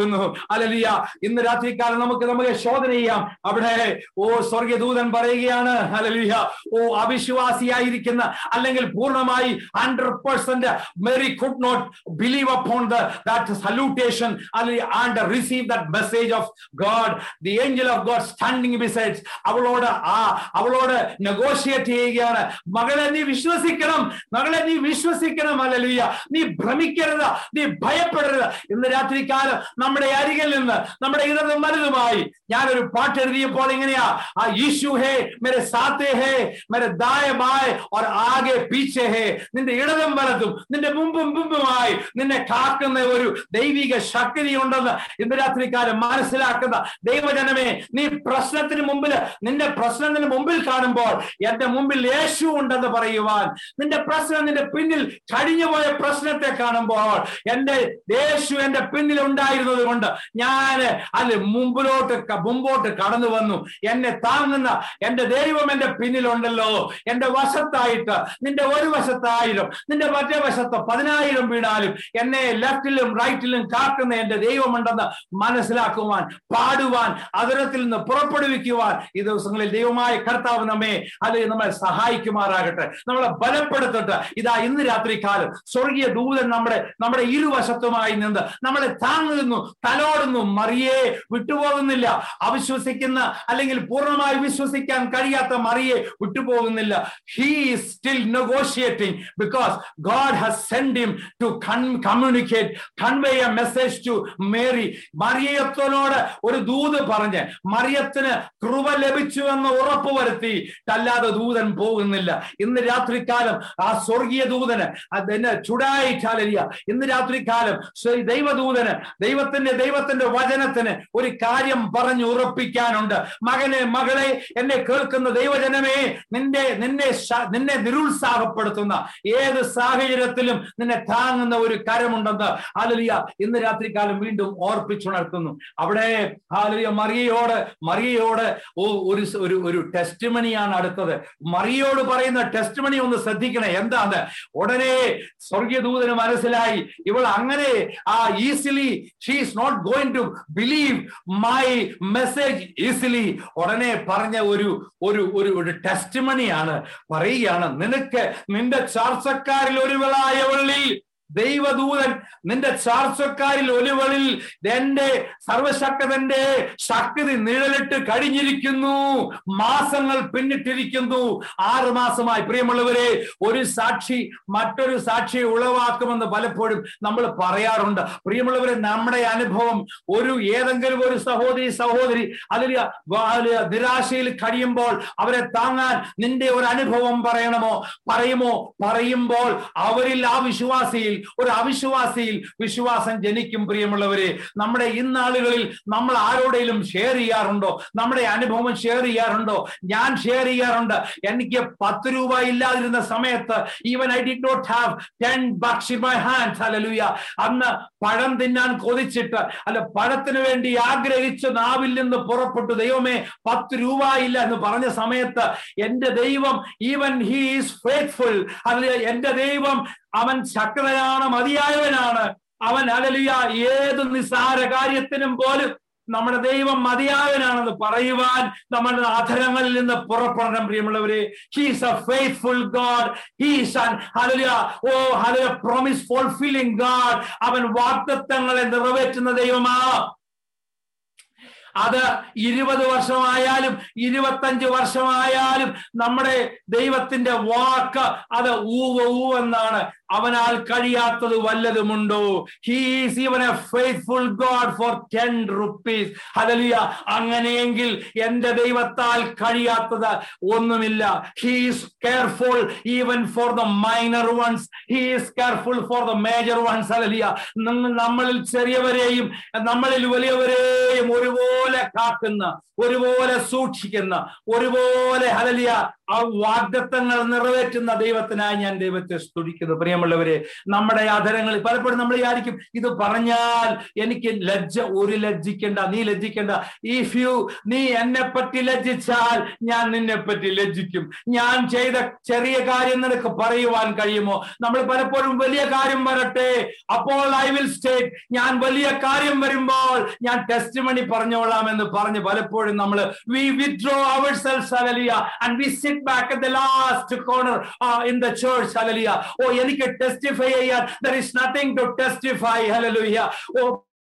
Speaker 1: പോകുന്നു അലലിയ ഇന്ന് രാത്രികാലം നമുക്ക് നമുക്ക് ശോധന ചെയ്യാം അവിടെ ഓ സ്വർഗദൂതൻ പറയുകയാണ് അലലിയ ഓ അവിശ്വാസിയായിരിക്കുന്ന അല്ലെങ്കിൽ പൂർണ്ണമായി hundred percent Mary could not believe upon the that salutation and receive that message of God the angel of God standing besides അവളോട് ആ അവളോട് നെഗോഷിയേറ്റ് ചെയ്യുകയാണ് മകളെ നീ വിശ്വസിക്കണം മകളെ നീ വിശ്വസിക്കണം അലലിയ നീ ഭ്രമിക്കരുത് നീ ഭയപ്പെടരുത് ഇന്ന് രാത്രി കാലം നമ്മുടെ അരികിൽ നിന്ന് നമ്മുടെ ഇടതും വലുതുമായി ഞാനൊരു പാട്ട് എഴുതിയപ്പോൾ ഇങ്ങനെയാ ആ യീശു ഹേ മെരെ സാത്തേ ഹേ മെരെ ദായ ബായ് और ആകെ പീച്ചെ ഹേ നിന്റെ ഇടതും വലതും നിന്റെ മുമ്പും മുമ്പുമായി നിന്നെ കാക്കുന്ന ഒരു ദൈവിക ശക്തി ഉണ്ടെന്ന് ഇന്ന് രാത്രി കാലം മനസ്സിലാക്കുന്ന ദൈവജനമേ നീ പ്രശ്നത്തിന് മുമ്പിൽ നിന്റെ പ്രശ്നത്തിന് മുമ്പിൽ കാണുമ്പോൾ എന്റെ മുമ്പിൽ യേശു ഉണ്ടെന്ന് പറയുവാൻ നിന്റെ പ്രശ്നം നിന്റെ പിന്നിൽ കഴിഞ്ഞുപോയ പ്രശ്നത്തെ കാണുമ്പോൾ എന്റെ യേശു എന്റെ പിന്നിൽ ഉണ്ടായിരുന്നത് കൊണ്ട് ഞാൻ അല്ലെ മുമ്പിലോട്ട് ക- മുമ്പോട്ട് കടന്നു വന്നു എന്നെ താങ്ങുന്ന എന്റെ ദൈവം എന്റെ പിന്നിലുണ്ടല്ലോ എന്റെ വശത്തായിട്ട് നിന്റെ ഒരു വശത്തായിരം നിന്റെ മറ്റേ വശത്ത് പതിനായിരം വീണാലും എന്നെ ലെഫ്റ്റിലും റൈറ്റിലും കാക്കുന്ന എന്റെ ദൈവമുണ്ടെന്ന് മനസ്സിലാക്കുവാൻ പാടുവാൻ അതിരത്തിൽ നിന്ന് പുറപ്പെടുവിക്കുവാൻ ഈ ദിവസങ്ങളിൽ ദൈവമായ കർത്താവ് നമ്മെ അത് നമ്മളെ സഹായിക്കുമാറാകട്ടെ നമ്മളെ ബലപ്പെടുത്തട്ടെ ഇതാ ഇന്ന് രാത്രി കാലം സ്വർഗീയ ദൂതൻ നമ്മുടെ നമ്മുടെ ഇരുവശത്തുമായി നിന്ന് നമ്മളെ താങ്ങുന്നു തലോടുന്നു മറിയെ വിട്ടുപോകുന്നില്ല അവിശ്വസിക്കുന്ന അല്ലെങ്കിൽ പൂർണ്ണമായി വിശ്വസിക്കാൻ കഴിയാത്ത മറിയെ വിട്ടുപോകുന്നില്ല he still negotiating because God has send him to communicate convey a message to Mary മറിയത്തിനോട് ഒരു ദൂത് പറഞ്ഞ് മറിയത്തിന് കൃപ ലഭിച്ചു എന്ന് ഉറപ്പ് വരുത്തി അല്ലാതെ ദൂതൻ പോകുന്നില്ല ഇന്ന് രാത്രികാലം ആ സ്വർഗീയ ദൂതന് അതിന് ചുടായിട്ടാലിയ ഇന്ന് രാത്രികാലം ശ്രീ ദൈവദൂതന് ദൈവത്തിന്റെ ദൈവത്തിന്റെ വചനത്തിന് ഒരു കാര്യം പറഞ്ഞു ഉറപ്പിക്കാനുണ്ട് മകനെ മകളെ എന്നെ കേൾക്കുന്ന ദൈവജനമേ നിന്റെ നിന്നെ ശ- നിന്നെ നിരുത്സാഹപ്പെടുത്തുന്ന ഏത് സാഹചര്യത്തിലും നിന്നെ താങ്ങുന്ന ഒരു കരമുണ്ടെന്ന് ആലലിയ ഇന്ന് രാത്രികാലം വീണ്ടും ഓർപ്പിച്ചുണർത്തുന്നു അവിടെ ആലലിയ മറിയയോട് മറിയയോട് ഓ- ഒരു സ- ഒരു ഒരു ടെസ്റ്റ് മണിയാണ് അടുത്തത് മറിയോട് പറയുന്ന ടെസ്റ്റ് മണി ഒന്ന് ശ്രദ്ധിക്കണേ എന്താണ് ഉടനെ സ്വർഗീയ ദൂതന് മനസ്സിലായി ഇവൾ അങ്ങനെ ആ easily she's not going to believe my message easily ഉടനെ പറഞ്ഞ ഒരു ഒരു ഒരു ഒരു ടെസ്റ്റ് മണിയാണ് പറയുകയാണ് നിനക്ക് നിന്റെ ചാർച്ചക്കാരിൽ ഒരുവളായവളിൽ ദൈവദൂതൻ നിന്റെ ചാർച്ചക്കാരിൽ ഒരുവളിൽ എന്റെ സർവശക്തന്റെ ശക്തി നിഴലിട്ട് കഴിഞ്ഞിരിക്കുന്നു മാസങ്ങൾ പിന്നിട്ടിരിക്കുന്നു ആറ് മാസമായി പ്രിയമുള്ളവരെ ഒരു സാക്ഷി മറ്റൊരു സാക്ഷിയെ ഉളവാക്കുമെന്ന് പലപ്പോഴും നമ്മൾ പറയാറുണ്ട് പ്രിയമുള്ളവരെ നമ്മുടെ അനുഭവം ഒരു ഏതെങ്കിലും ഒരു സഹോദരി സഹോദരി അതിൽ അതില് നിരാശയിൽ കഴിയുമ്പോൾ അവരെ താങ്ങാൻ നിന്റെ ഒരു അനുഭവം പറയണമോ പറയുമോ പറയുമ്പോൾ അവരിൽ ആ വിശ്വാസിയിൽ ഒരു അവിശ്വാസിയിൽ വിശ്വാസം ജനിക്കും പ്രിയമുള്ളവരെ നമ്മുടെ ഇന്നാളുകളിൽ നമ്മൾ ആരോടെങ്കിലും ഷെയർ ചെയ്യാറുണ്ടോ നമ്മുടെ അനുഭവം ഷെയർ ചെയ്യാറുണ്ടോ ഞാൻ ഷെയർ ചെയ്യാറുണ്ട് എനിക്ക് പത്ത് രൂപ ഇല്ലാതിരുന്ന സമയത്ത് even I did not have ten bucks in my hand hallelujah അന്ന് പഴം തിന്നാൻ കൊതിച്ചിട്ട് അല്ല പഴത്തിന് വേണ്ടി ആഗ്രഹിച്ച് നാവിൽ നിന്ന് പുറപ്പെട്ടു ദൈവമേ പത്ത് രൂപ ഇല്ല എന്ന് പറഞ്ഞ സമയത്ത് എന്റെ ദൈവം ഈവൻ ഹീ ഈസ് ഫേത്ത്ഫുൾ അല്ലെ എന്റെ ദൈവം അവൻ ശക്തനാണ് മതിയായവനാണ് അവൻ അലലിയ ഏത് നിസ്സാര കാര്യത്തിനും പോലും നമ്മുടെ ദൈവം മതിയായവനാണെന്ന് പറയുവാൻ നമ്മുടെ അധരങ്ങളിൽ നിന്ന് പുറപ്പെടണം പ്രിയമുള്ളവരെ he's a faithful God he's an hallelujah oh hallelujah promise fulfilling God അവൻ വാഗ്ദത്തങ്ങളെ നിറവേറ്റുന്ന ദൈവമാ അത് ഇരുപത് വർഷമായാലും ഇരുപത്തഞ്ച് വർഷമായാലും നമ്മുടെ ദൈവത്തിന്റെ വാക്ക് അത് ഊവ ഊവെന്നാണ് അവനാൽ കഴിയാത്തത് വല്ലതുമുണ്ടോ he's even a faithful God for ten rupees hallelujah അങ്ങനെയെങ്കിൽ എന്റെ ദൈവത്താൽ കഴിയാത്തത് ഒന്നുമില്ല he's careful even for the minor ones he's careful for the major ones hallelujah നിങ്ങൾ നമ്മളിൽ ചെറിയവരെയും നമ്മളിൽ വലിയവരെയും ഒരുപോലെ കാക്കുന്ന ഒരുപോലെ സൂക്ഷിക്കുന്ന ഒരുപോലെ ഹലലിയ ആ വാഗ്ദത്തങ്ങൾ നിറവേറ്റുന്ന ദൈവത്തിനായി ഞാൻ ദൈവത്തെ സ്തുതിക്കുന്നു പ്രിയമുള്ള പ്രിയമുള്ളവരെ നമ്മുടെ അധരങ്ങളിൽ പലപ്പോഴും നമ്മൾ വിചാരിക്കും ഇത് പറഞ്ഞാൽ എനിക്ക് ലജ്ജ ഒരു ലജ്ജിക്കണ്ട നീ ലജ്ജിക്കണ്ട ഇഫ് യു നീ എന്നെ പറ്റി ലജ്ജിച്ചാൽ ഞാൻ നിന്നെ പറ്റി ലജ്ജിക്കും ഞാൻ ചെയ്ത ചെറിയ കാര്യം നിനക്ക് പറയുവാൻ കഴിയുമോ നമ്മൾ പലപ്പോഴും വലിയ കാര്യം വരട്ടെ അപ്പോൾ ഐ വിൽ സ്റ്റേറ്റ് ഞാൻ വലിയ കാര്യം വരുമ്പോൾ ഞാൻ ടെസ്റ്റ് മണി പറഞ്ഞോളാം എന്ന് പറഞ്ഞ് പലപ്പോഴും നമ്മൾ we withdraw ourselves hallelujah and we sit back at the last corner in the church hallelujah oh എനിക്ക് ടെസ്റ്റിഫൈ ചെയ്യാൻ there is nothing to testify hallelujah oh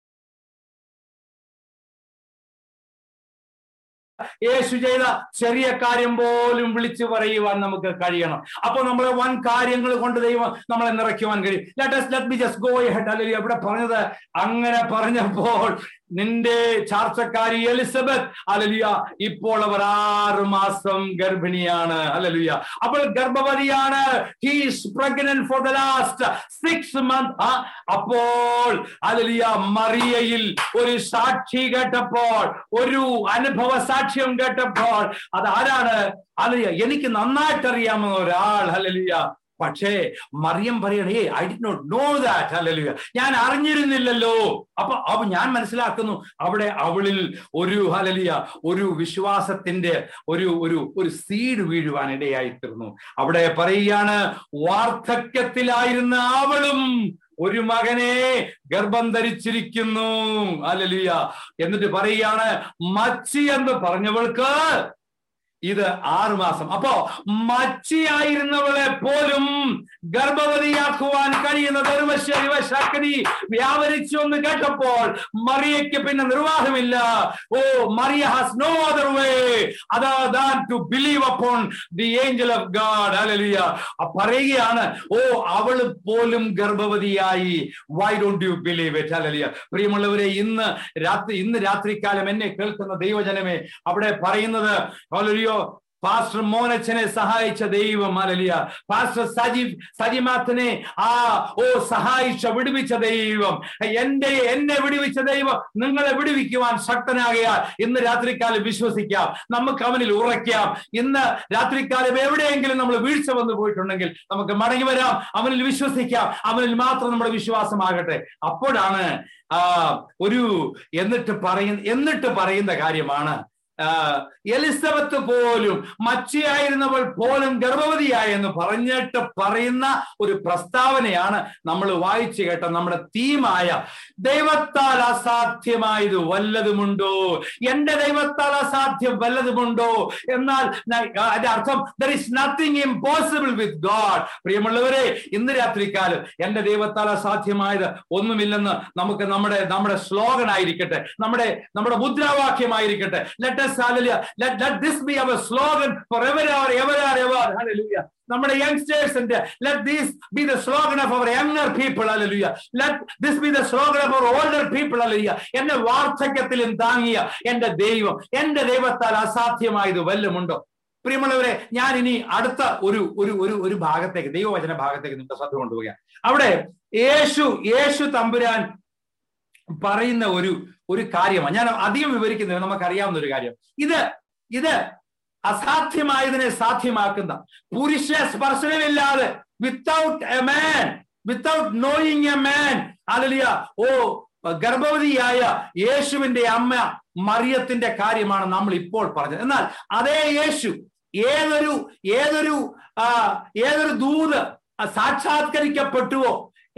Speaker 1: Yesu ചെയ്ത ചെറിയ കാര്യം പോലും വിളിച്ചു പറയുവാൻ നമുക്ക് കഴിയണം അപ്പൊ നമ്മളെ വൻ കാര്യങ്ങൾ കൊണ്ട് ദൈവം നമ്മളെ നിറയ്ക്കുവാൻ കഴിയും let let be just go ahead അല്ലെങ്കിൽ എവിടെ പറഞ്ഞത് അങ്ങനെ പറഞ്ഞപ്പോൾ നിന്റെ ചാർച്ചക്കാരി എലിസബത്ത് അലലിയ ഇപ്പോൾ അവർ ആറ് മാസം ഗർഭിണിയാണ് അലലിയ അപ്പോൾ ഗർഭവതിയാണ് he's pregnant for the last six month അപ്പോൾ അലലിയ മറിയയിൽ ഒരു സാക്ഷി കേട്ടപ്പോൾ ഒരു അനുഭവ സാക്ഷ്യം കേട്ടപ്പോൾ അത് ആരാണ് അലലിയ എനിക്ക് നന്നായിട്ട് അറിയാവുന്ന ഒരാൾ അലലിയ പക്ഷേ മറിയം പറയണേ I did not know that അല്ലല്ലോ ഞാൻ അറിഞ്ഞിരുന്നില്ലല്ലോ അപ്പൊ അവ ഞാൻ മനസ്സിലാക്കുന്നു അവിടെ അവളിൽ ഒരു ഹലലിയ ഒരു വിശ്വാസത്തിന്റെ ഒരു ഒരു ഒരു സീഡ് വീഴുവാൻ ഇടയായിത്തീർന്നു അവിടെ പറയുകയാണ് വാർദ്ധക്യത്തിലായിരുന്ന അവളും ഒരു മകനെ ഗർഭം ധരിച്ചിരിക്കുന്നു അലലിയ എന്നിട്ട് പറയുകയാണ് മച്ചി എന്ന് പറഞ്ഞവൾക്ക് ഇത് ആറു മാസം അപ്പോ മച്ചിയായിരുന്നവളെ പോലും ഗർഭവതിയാക്കുവാൻ കഴിയുന്ന ധർമ്മശക്തി വ്യാപരിച്ചു എന്ന് കേട്ടപ്പോൾ മറിയയ്ക്ക് പിന്നെ നിർവാഹമില്ല oh Mariya has no other way അതാ than to believe upon the angel of God hallelujah പറയുകയാണ് ഓ അവള് പോലും ഗർഭവതിയായി why don't you believe it hallelujah പ്രിയമുള്ളവരെ ഇന്ന് രാത്രി ഇന്ന് രാത്രികാലം എന്നെ കേൾക്കുന്ന ദൈവജനമേ അവിടെ പറയുന്നത് അലലിയോ പാസ്റ്റർ മോനച്ചനെ സഹായിച്ച ദൈവം അലലിയ പാസ്റ്റർ സജീവ് സജിമാത്തിനെ ആ ഓ സഹായിച്ച വിടുവിച്ച ദൈവം എന്റെ എന്നെ വിടുവിച്ച ദൈവം നിങ്ങളെ വിടുവിക്കുവാൻ ശക്തനാകയാൽ ഇന്ന് രാത്രിക്കാലം വിശ്വസിക്കാം നമുക്ക് അവനിൽ ഉറയ്ക്കാം ഇന്ന് രാത്രിക്കാലം എവിടെയെങ്കിലും നമ്മൾ വീഴ്ച വന്നു പോയിട്ടുണ്ടെങ്കിൽ നമുക്ക് മടങ്ങി വരാം അവനിൽ വിശ്വസിക്കാം അവനിൽ മാത്രം നമ്മുടെ വിശ്വാസമാകട്ടെ അപ്പോഴാണ് ആ ഒരു എന്നിട്ട് പറയുന്ന എന്നിട്ട് പറയുന്ന കാര്യമാണ് എലിസബത്ത് പോലും മച്ചിയായിരുന്നവൾ പോലും ഗർഭവതിയായി എന്ന് പറഞ്ഞിട്ട് പറയുന്ന ഒരു പ്രസ്താവനയാണ് നമ്മൾ വായിച്ചു കേട്ട നമ്മുടെ തീമായ ദൈവത്താൽ അസാധ്യമായത് വല്ലതുമുണ്ടോ എന്റെ ദൈവത്താൽ അസാധ്യം വല്ലതുമുണ്ടോ എന്നാൽ അതിന്റെ അർത്ഥം there is nothing impossible with God പ്രിയമുള്ളവരെ ഇന്ന് രാത്രിക്കാലം എന്റെ ദൈവത്താൽ അസാധ്യമായത് ഒന്നുമില്ലെന്ന് നമുക്ക് നമ്മുടെ നമ്മുടെ സ്ലോഗൻ ആയിരിക്കട്ടെ നമ്മുടെ നമ്മുടെ മുദ്രാവാക്യമായിരിക്കട്ടെ let Hallelujah. Let, let this be our slogan forever or ever or ever. Hallelujah. നമ്മുടെ യങ്സ്റ്റേഴ്സിന്റെ let these be the slogan of our younger people hallelujah let this be the slogan of our older people hallelujah എന്നെ വാർദ്ധക്യത്തിലും താങ്ങിയ എന്റെ ദൈവം എന്റെ ദൈവത്താൽ അസാധ്യമായത് വല്ലമുണ്ടോ പ്രിയമുള്ളവരെ ഞാൻ ഇനി അടുത്ത ഒരു ഒരു ഒരു ഒരു ഭാഗത്തേക്ക് ദൈവവചന ഭാഗത്തേക്ക് നിങ്ങളുടെ ശ്രദ്ധ കൊണ്ടുപോവുകയാണ് അവിടെ യേശു യേശു തമ്പുരാൻ പറയുന്ന ഒരു ഒരു കാര്യമാണ് ഞാൻ അധികം വിവരിക്കുന്നത് നമുക്കറിയാവുന്ന ഒരു കാര്യം ഇത് ഇത് അസാധ്യമായതിനെ സാധ്യമാക്കുന്ന പുരുഷ സ്പർശനമില്ലാതെ without a man without knowing a man hallelujah oh ഗർഭവതിയായ യേശുവിന്റെ അമ്മ മറിയത്തിന്റെ കാര്യമാണ് നമ്മൾ ഇപ്പോൾ പറഞ്ഞത് എന്നാൽ അതേ യേശു ഏതൊരു ഏതൊരു ഏതൊരു ദൂത് സാക്ഷാത്കരിക്കപ്പെട്ടുവോ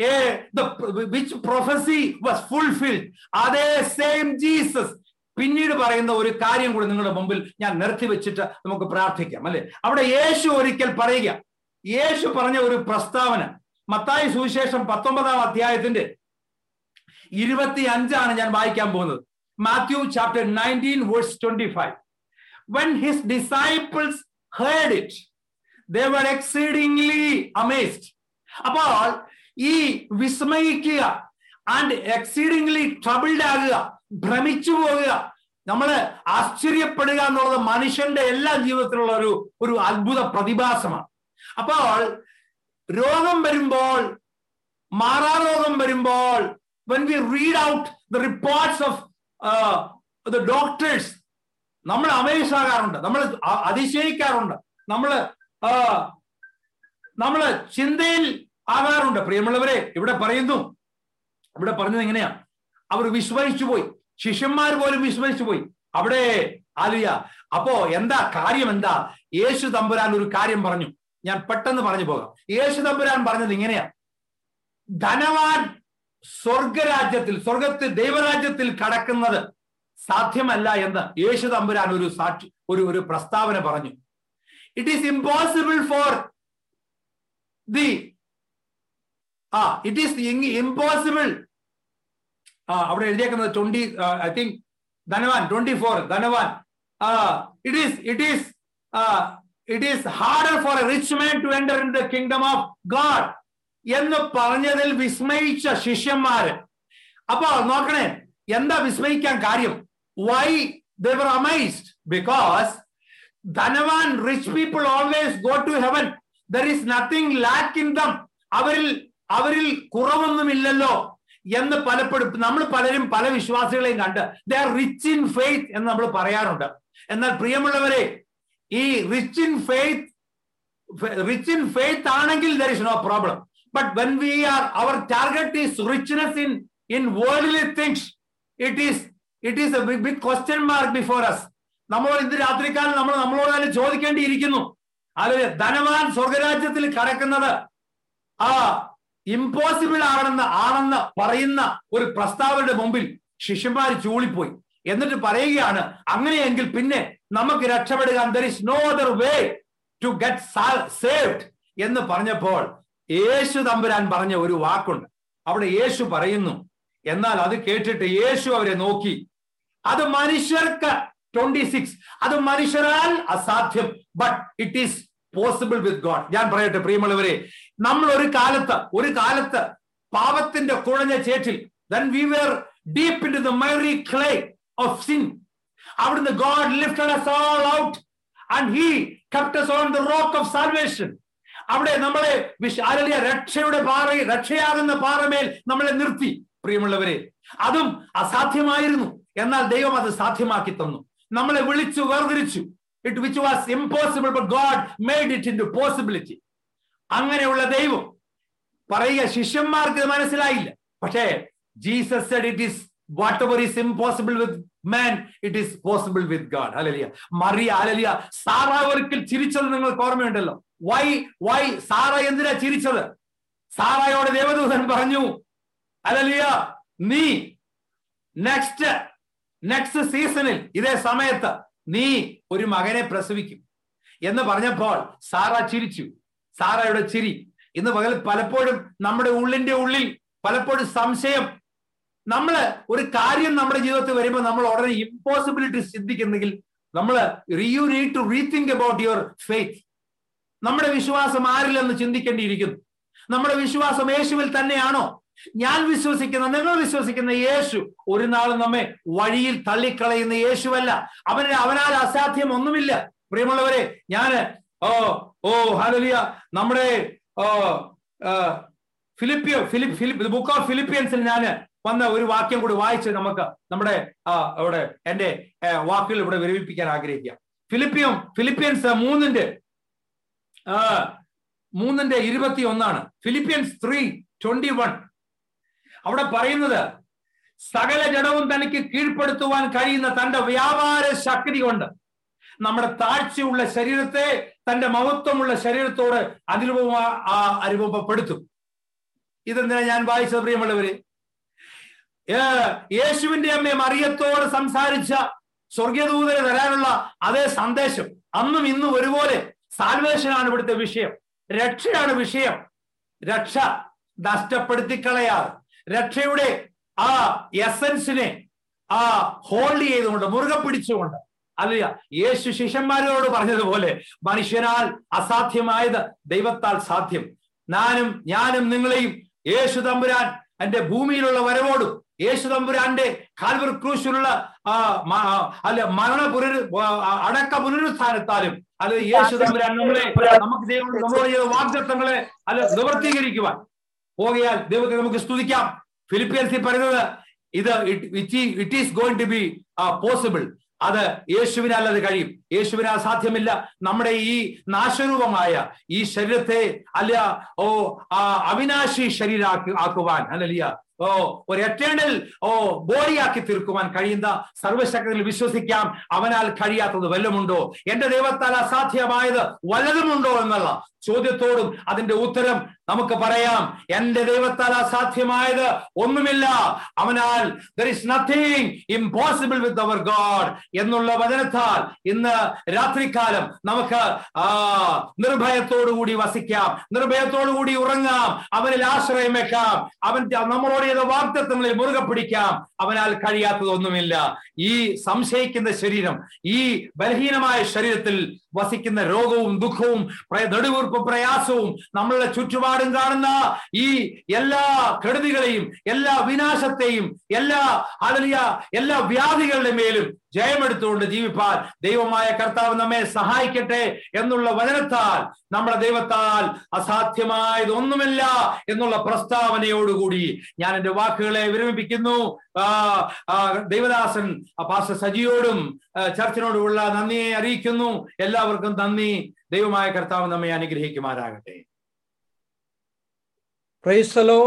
Speaker 1: വിച്ച് പ്രൊഫസി വാസ് ഫുൾഫിൽഡ് അതേ സെയിം ജീസസ് പിന്നീട് പറയുന്ന ഒരു കാര്യം കൂടി നിങ്ങളുടെ മുമ്പിൽ ഞാൻ നിർത്തി വെച്ചിട്ട് നമുക്ക് പ്രാർത്ഥിക്കാം അല്ലെ അവിടെ യേശു ഒരിക്കൽ പറയുക യേശു പറഞ്ഞ ഒരു പ്രസ്താവന മത്തായി സുവിശേഷം പത്തൊമ്പതാം അധ്യായത്തിന്റെ ഇരുപത്തി അഞ്ചാണ് ഞാൻ വായിക്കാൻ പോകുന്നത് Matthew chapter nineteen verse twenty five when his disciples heard it they were exceedingly amazed അപ്പോൾ ഈ വിസ്മയിക്കുക ആൻഡ് എക്സീഡിംഗ്ലി ട്രബിൾഡ് ആകുക ഭ്രമിച്ചു പോകുക നമ്മൾ ആശ്ചര്യപ്പെടുക എന്നുള്ളത് മനുഷ്യന്റെ എല്ലാ ജീവിതത്തിലുള്ള ഒരു ഒരു അത്ഭുത പ്രതിഭാസമാണ് അപ്പോൾ രോഗം വരുമ്പോൾ മാറാരോഗം വരുമ്പോൾ when we read out the reports of the doctors നമ്മൾ അമേസ് ആകാറുണ്ട് നമ്മൾ അതിശയിക്കാറുണ്ട് നമ്മൾ നമ്മൾ ചിന്തയിൽ ആകാറുണ്ട് പ്രിയമുള്ളവരെ ഇവിടെ പറയുന്നു ഇവിടെ പറഞ്ഞത് എങ്ങനെയാ അവർ വിസ്മയിച്ചു പോയി ശിഷ്യന്മാർ പോലും വിസ്മയിച്ചു പോയി അവിടെ ആലിയ അപ്പോ എന്താ കാര്യം എന്താ യേശു തമ്പുരാൻ ഒരു കാര്യം പറഞ്ഞു ഞാൻ പെട്ടെന്ന് പറഞ്ഞു പോകാം യേശു തമ്പുരാൻ പറഞ്ഞത് ഇങ്ങനെയാ ധനവാൻ സ്വർഗരാജ്യത്തിൽ സ്വർഗത്തിൽ ദൈവരാജ്യത്തിൽ കടക്കുന്നത് സാധ്യമല്ല എന്ന് യേശു തമ്പുരാൻ ഒരു സാക്ഷി ഒരു ഒരു പ്രസ്താവന പറഞ്ഞു it is impossible for the ah it is impossible ah അവിടെ എഴുതിയേക്കുന്നത് ട്വന്റി ഐ തിങ്ക് ധനവാൻ ട്വന്റി ഫോർ ധനവാൻ it is it is it is harder for a rich man to enter in the kingdom of God എന്ന് പറഞ്ഞതിൽ വിസ്മയിച്ച ശിഷ്യന്മാര് അപ്പൊ നോക്കണേ എന്താ വിസ്മയിക്കാൻ കാര്യം വൈ ദർ അമൈസ്ഡ് ബിക്കോസ് ധനവാൻ rich people always go to heaven there is nothing lack in them അവരിൽ അവരിൽ കുറവൊന്നുമില്ലല്ലോ എന്ന് പലപ്പോഴും നമ്മൾ പലരും പല വിശ്വാസികളെയും കണ്ട് they are rich in faith എന്ന് നമ്മൾ പറയാറുണ്ട് എന്നാൽ പ്രിയമുള്ളവരെ ഈ rich in faith rich in faith ആണെങ്കിൽ there is no problem but when we are our target is richness in in worldly things it is it is a big question mark before us നമ്മൾ ഇന്ന് രാത്രിക്കാലം നമ്മൾ നമ്മളോട് തന്നെ ചോദിക്കേണ്ടിയിരിക്കുന്നു അത് ധനവാൻ സ്വർഗരാജ്യത്തിൽ കടക്കുന്നത് ആ ഇമ്പോസിബിൾ ആണെന്ന് ആണെന്ന് പറയുന്ന ഒരു പ്രസ്താവനയുടെ മുമ്പിൽ ശിഷ്യന്മാർ ചൂളിപ്പോയി എന്നിട്ട് പറയുകയാണ് അങ്ങനെയെങ്കിൽ പിന്നെ നമുക്ക് രക്ഷപ്പെടുക there is no other way to get saved എന്ന് പറഞ്ഞപ്പോൾ യേശു തമ്പുരാൻ പറഞ്ഞ ഒരു വാക്കുണ്ട് അവിടെ യേശു പറയുന്നു എന്നാൽ അത് കേട്ടിട്ട് യേശു അവരെ നോക്കി അത് മനുഷ്യർക്ക് ട്വന്റി സിക്സ് അത് മനുഷ്യരാൽ അസാധ്യം but it is possible with God ഞാൻ പറയട്ടെ പ്രിയമുള്ളവരെ നമ്മൾ ഒരു കാലത്ത് ഒരു കാലത്ത് പാപത്തിന്റെ കുഴഞ്ഞ ചേറ്റിൽ then we were deep into the miry clay of sin അവിടുന്ന് God lifted us all out and he kept us on the rock of salvation അവിടെ നമ്മളെ വിശാലിയ രക്ഷയുടെ പാറ രക്ഷയാകുന്ന പാറമേൽ നമ്മളെ നിർത്തി പ്രിയമുള്ളവരെ അതും അസാധ്യമായിരുന്നു എന്നാൽ ദൈവം അത് സാധ്യമാക്കി തന്നു നമ്മളെ വിളിച്ചു വേർതിരിച്ചു it which was impossible but God made it into possibility അങ്ങനെയുള്ള ദൈവം പറയുക ശിഷ്യന്മാർക്ക് ഇത് മനസ്സിലായില്ല പക്ഷേ Jesus said it is whatever is impossible with man it is possible with God hallelujah Mariya hallelujah Sara ഒരിക്കൽ ചിരിച്ചത് നിങ്ങൾക്ക് ഓർമ്മയുണ്ടല്ലോ വൈ വൈ സാറ എന്തിനാ ചിരിച്ചത് സാറയോട് ദേവദൂതൻ പറഞ്ഞു അലലിയ നീ നെക്സ്റ്റ് നെക്സ്റ്റ് സീസണിൽ ഇതേ സമയത്ത് നീ ഒരു മകനെ പ്രസവിക്കും എന്ന് പറഞ്ഞപ്പോൾ സാറ ചിരിച്ചു സാറയുടെ ചിരി ഇന്ന് പകൽ പലപ്പോഴും നമ്മുടെ ഉള്ളിന്റെ ഉള്ളിൽ പലപ്പോഴും സംശയം നമ്മൾ ഒരു കാര്യം നമ്മുടെ ജീവിതത്തിൽ വരുമ്പോൾ നമ്മൾ ഉടനെ ഇമ്പോസിബിലിറ്റി ചിന്തിക്കുന്നെങ്കിൽ നമ്മൾ you need to rethink about your faith നമ്മുടെ വിശ്വാസം ആരില്ലെന്ന് ചിന്തിക്കേണ്ടിയിരിക്കുന്നു നമ്മുടെ വിശ്വാസം യേശുവിൽ തന്നെയാണോ ഞാൻ വിശ്വസിക്കുന്ന നിങ്ങൾ വിശ്വസിക്കുന്ന യേശു ഒരു നാളും നമ്മെ വഴിയിൽ തള്ളിക്കളയുന്ന യേശുവല്ല അവന് അവനാൽ അസാധ്യം ഒന്നുമില്ല പ്രിയമുള്ളവരെ ഞാന് ഓ ഓ ഹാലലിയ നമ്മുടെ ഓ ഫിലിപ്പിയോ ഫിലിപ്പ് ഫിലിപ്പ് ബുക്ക് ഓഫ് ഫിലിപ്പിയൻസിൽ ഞാൻ വന്ന ഒരു വാക്യം കൂടി വായിച്ച് നമുക്ക് നമ്മുടെ അവിടെ എന്റെ വാക്കുകൾ ഇവിടെ വിരമിപ്പിക്കാൻ ആഗ്രഹിക്കാം ഫിലിപ്പിയം ഫിലിപ്പിയൻസ് മൂന്നിന്റെ മൂന്നിന്റെ ഇരുപത്തി ഒന്നാണ് ഫിലിപ്പിയൻസ് ത്രീ ട്വന്റി വൺ അവിടെ പറയുന്നത് സകല ജഡവും തനിക്ക് കീഴ്പ്പെടുത്തുവാൻ കഴിയുന്ന തന്റെ വ്യാപാര ശക്തി കൊണ്ട് നമ്മുടെ താഴ്ചയുള്ള ശരീരത്തെ തന്റെ മഹത്വമുള്ള ശരീരത്തോട് അനുരൂപ അനുരൂപപ്പെടുത്തും ഇതെന്തിനാ ഞാൻ വായിച്ചത് പ്രിയമുള്ളവര് യേശുവിന്റെ അമ്മയെ മറിയത്തോട് സംസാരിച്ച സ്വർഗീയദൂതന് തരാനുള്ള അതേ സന്ദേശം അന്നും ഇന്നും ഒരുപോലെ സാൽവേഷനാണ് ഇവിടുത്തെ വിഷയം രക്ഷയാണ് വിഷയം രക്ഷ നഷ്ടപ്പെടുത്തിക്കളയാതെ രക്ഷയുടെ ആ എസൻസിനെ ആ ഹോൾഡ് ചെയ്തുകൊണ്ട് മുറുകെ പിടിച്ചുകൊണ്ട് അല്ല യേശു ശിഷ്യന്മാരോട് പറഞ്ഞതുപോലെ മനുഷ്യനാൽ അസാധ്യമായത് ദൈവത്താൽ സാധ്യം ഞാനും ഞാനും നിങ്ങളെയും യേശു തമ്പുരാൻ എന്റെ ഭൂമിയിലുള്ള വരവോടും യേശു തമ്പുരാന്റെ കാൽവർ ക്രൂശിലുള്ള അല്ല മരണ പുനരു അടക്ക പുനരുത്ഥാനത്താലും അത് യേശു തമ്പുരാൻ നമ്മളെ നമുക്ക് ദൈവം നമ്മളോട് ചെയ്ത വാഗ്ദത്തങ്ങളെ അല്ല നിവർത്തീകരിക്കുവാൻ പോകയാൽ ദൈവത്തെ നമുക്ക് സ്തുതിക്കാം ഫിലിപ്പിയൻസിൽ പറയുന്നത് ഇത് it is going to be possible അത് യേശുവിനാൽ അത് കഴിയും യേശുവിനാൽ സാധ്യമില്ല നമ്മുടെ ഈ നാശരൂപമായ ഈ ശരീരത്തെ അല്ല ഓ ആ അവിനാശി ശരീരാക്കി ആക്കുവാൻ അല്ലല്ല ഓ ഒരു എറ്റേണൽ ഓ ബോഡിയാക്കി തീർക്കുവാൻ കഴിയുന്ന സർവശക്തിയിൽ വിശ്വസിക്കാം അവനാൽ കഴിയാത്തത് വല്ലതുമുണ്ടോ എന്റെ ദൈവത്താൽ അസാധ്യമായത് വല്ലതുമുണ്ടോ എന്നുള്ള ചോദ്യത്തോടും അതിന്റെ ഉത്തരം നമുക്ക് പറയാം എന്റെ ദൈവത്താൽ അസാധ്യമായത് ഒന്നുമില്ല അവനാൽ there is nothing impossible with our God എന്നുള്ള വചനത്താൽ ഇന്ന് രാത്രികാലം നമുക്ക് ആ നിർഭയത്തോടുകൂടി വസിക്കാം നിർഭയത്തോടുകൂടി ഉറങ്ങാം അവനിൽ ആശ്രയം വെക്കാം അവൻ നമ്മളോട് ചെയ്ത വാഗ്ദത്വങ്ങളിൽ മുറുകെ പിടിക്കാം അവനാൽ കഴിയാത്തതൊന്നുമില്ല ഈ സംശയിക്കുന്ന ശരീരം ഈ ബലഹീനമായ ശരീരത്തിൽ വസിക്കുന്ന രോഗവും ദുഃഖവും നെടുവീർപ്പും പ്രയാസവും നമ്മളുടെ ചുറ്റുപാടും കാണുന്ന ഈ എല്ലാ കെടുതികളെയും എല്ലാ വിനാശത്തെയും എല്ലാ അലലിയ എല്ലാ വ്യാധികളുടെ മേലും ജയമെടുത്തുകൊണ്ട് ജീവിപ്പാൻ ദൈവമായ കർത്താവ് നമ്മെ സഹായിക്കട്ടെ എന്നുള്ള വചനത്താൽ നമ്മുടെ ദൈവത്താൽ അസാധ്യമായത് ഒന്നുമില്ല എന്നുള്ള പ്രസ്താവനയോടുകൂടി ഞാൻ എന്റെ വാക്കുകളെ വിരമിപ്പിക്കുന്നു ദൈവദാസൻ പാസ്റ്റർ സജിയോടും ചർച്ചിനോടുമുള്ള നന്ദിയെ അറിയിക്കുന്നു എല്ലാവർക്കും നന്ദി ദൈവമായ കർത്താവ് നമ്മെ അനുഗ്രഹിക്കുമാറാകട്ടെ
Speaker 2: പ്രൈസലോ